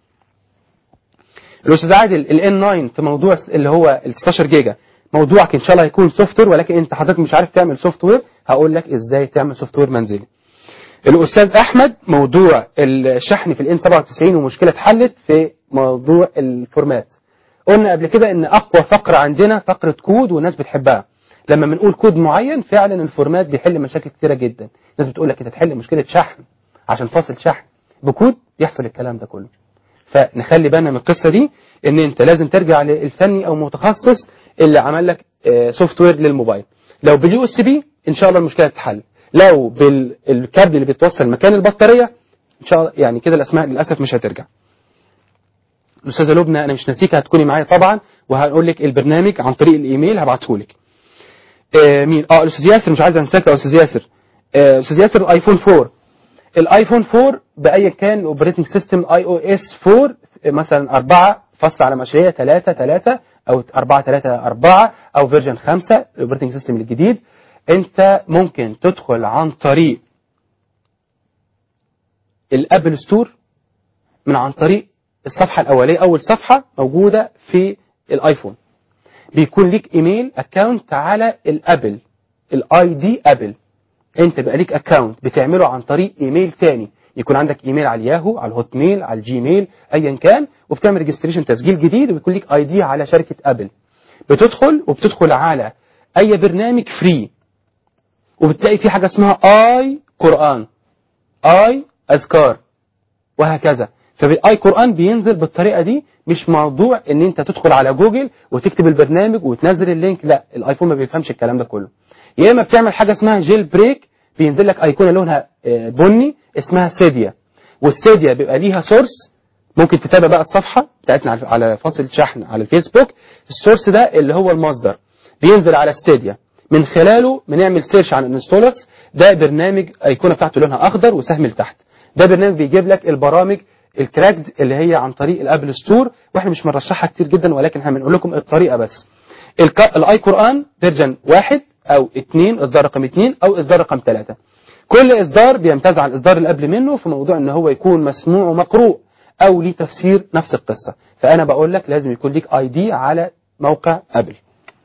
الاستاذ عادل الان 9 في موضوع اللي هو ال 16 جيجا موضوعك ان شاء الله هيكون سوفت وير ولكن انت حضرتك مش عارف تعمل سوفت وير هقول لك ازاي تعمل سوفت وير منزلي الاستاذ احمد موضوع الشحن في الان 97 ومشكله اتحلت في موضوع الفورمات قلنا قبل كده ان اقوى فقره عندنا فقره كود والناس بتحبها لما بنقول كود معين فعلا الفورمات بيحل مشاكل كتيره جدا الناس بتقول لك انت تحل مشكله شحن عشان فاصل شحن بكود يحصل الكلام ده كله فنخلي بالنا من القصه دي ان انت لازم ترجع للفني او متخصص اللي عمل لك سوفت وير للموبايل لو باليو اس بي ان شاء الله المشكله تتحل لو بالكابل اللي بيتوصل مكان البطاريه ان شاء الله يعني كده الاسماء للاسف مش هترجع الاستاذه لبنى انا مش ناسيك هتكوني معايا طبعا وهنقول لك البرنامج عن طريق الايميل هبعته لك آه مين اه الاستاذ ياسر مش عايز انساك يا استاذ ياسر آه، استاذ ياسر الايفون 4 الايفون 4 بايا كان الاوبريتنج سيستم اي او اس 4 مثلا 4 فصل على مشاريع 3 3 او 4 3 4 او فيرجن 5 الاوبريتنج سيستم الجديد انت ممكن تدخل عن طريق الابل ستور من عن طريق الصفحه الاوليه اول صفحه موجوده في الايفون بيكون ليك ايميل اكونت على الابل الاي دي ابل انت بقى ليك اكونت بتعمله عن طريق ايميل تاني يكون عندك ايميل على الياهو على الهوت ميل على الجيميل ايا كان وبتعمل ريجستريشن تسجيل جديد وبيكون ليك اي دي على شركه ابل بتدخل وبتدخل على اي برنامج فري وبتلاقي في حاجه اسمها اي قران اي اذكار وهكذا فالاي قران بينزل بالطريقه دي مش موضوع ان انت تدخل على جوجل وتكتب البرنامج وتنزل اللينك لا الايفون ما بيفهمش الكلام ده كله يا اما بتعمل حاجه اسمها جيل بريك بينزل لك ايقونه لونها آه، بني اسمها سيديا والسيديا بيبقى ليها سورس ممكن تتابع بقى الصفحه بتاعتنا على- على فاصل شحن على الفيسبوك السورس ده اللي هو المصدر بينزل على السيديا من خلاله بنعمل سيرش عن الانستولرز ده برنامج ايقونه بتاعته لونها اخضر وسهم لتحت ده برنامج بيجيب لك البرامج الكراكد اللي هي عن طريق الابل ستور واحنا مش بنرشحها كتير جدا ولكن احنا بنقول لكم الطريقه بس الك- الاي قران فيرجن واحد او اثنين اصدار رقم اثنين او اصدار رقم ثلاثة كل اصدار بيمتاز عن الاصدار اللي قبل منه في موضوع ان هو يكون مسموع ومقروء او ليه تفسير نفس القصه فانا بقول لك لازم يكون ليك اي دي على موقع ابل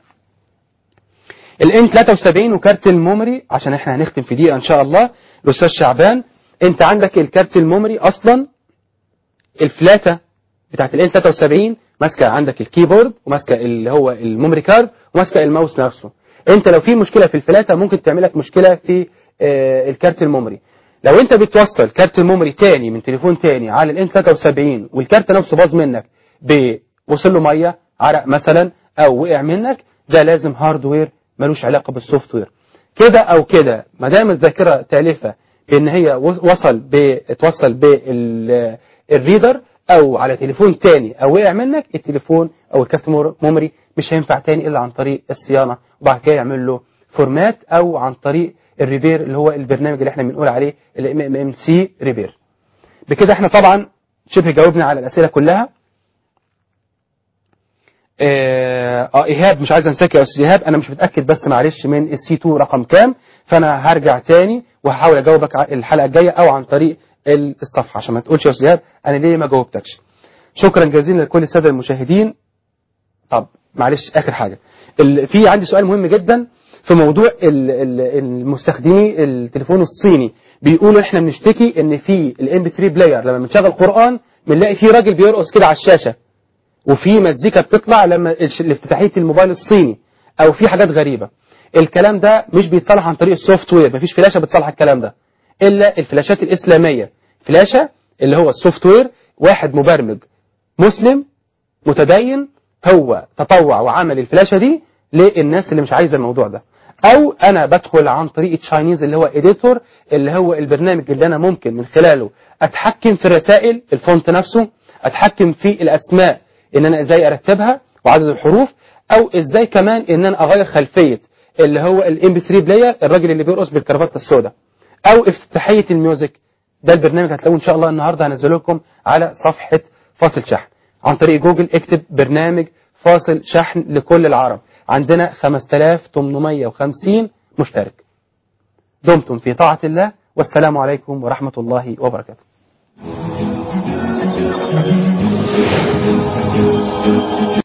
الان 73 وكارت الميموري عشان احنا هنختم في دقيقه ان شاء الله الاستاذ شعبان انت عندك الكارت الميموري اصلا الفلاته بتاعت الان 73 ماسكه عندك الكيبورد وماسكه اللي هو الميموري كارد وماسكه الماوس نفسه انت لو في مشكله في الفلاته ممكن تعمل لك مشكله في آه، الكارت الميموري لو انت بتوصل كارت الميموري تاني من تليفون تاني على الان 73 والكارت نفسه باظ منك وصل له ميه عرق مثلا او وقع منك ده لازم هاردوير ملوش علاقه بالسوفت وير كده او كده ما دام الذاكره تالفه بان هي وصل ب اتوصل بالريدر او على تليفون تاني او وقع منك التليفون او الكارت ميموري مش هينفع تاني الا عن طريق الصيانه وبعد كده يعمل له فورمات او عن طريق الريبير اللي هو البرنامج اللي احنا بنقول عليه الام ام ام سي ريبير بكده احنا طبعا شبه جاوبنا على الاسئله كلها اه آه، ايهاب مش عايز انساك يا استاذ ايهاب انا مش متاكد بس معلش من السي 2 رقم كام فانا هرجع تاني وهحاول اجاوبك ع- الحلقه الجايه او عن طريق ال- الصفحه عشان ما تقولش يا استاذ ايهاب انا ليه ما جاوبتكش شكرا جزيلا لكل الساده المشاهدين طب معلش اخر حاجه ال- في عندي سؤال مهم جدا في موضوع ال- ال- المستخدمي التليفون الصيني بيقولوا احنا بنشتكي ان في الام بي 3 بلاير لما بنشغل قران بنلاقي في راجل بيرقص كده على الشاشه وفي مزيكا بتطلع لما الش- افتتاحيه الموبايل الصيني او في حاجات غريبه الكلام ده مش بيتصلح عن طريق السوفت وير مفيش فلاشه بتصلح الكلام ده الا الفلاشات الاسلاميه فلاشه اللي هو السوفت وير واحد مبرمج مسلم متدين هو تطوع وعمل الفلاشه دي للناس اللي مش عايزه الموضوع ده او انا بدخل عن طريق تشاينيز اللي هو اديتور اللي هو البرنامج اللي انا ممكن من خلاله اتحكم في الرسائل الفونت نفسه اتحكم في الاسماء ان انا ازاي ارتبها وعدد الحروف او ازاي كمان ان انا اغير خلفيه اللي هو الام بي 3 بلاير الراجل اللي بيرقص بالكرافته السوداء او افتتاحيه الميوزك ده البرنامج هتلاقوه ان شاء الله النهارده هنزله لكم على صفحه فاصل شحن عن طريق جوجل اكتب برنامج فاصل شحن لكل العرب عندنا 5850 مشترك دمتم في طاعة الله والسلام عليكم ورحمة الله وبركاته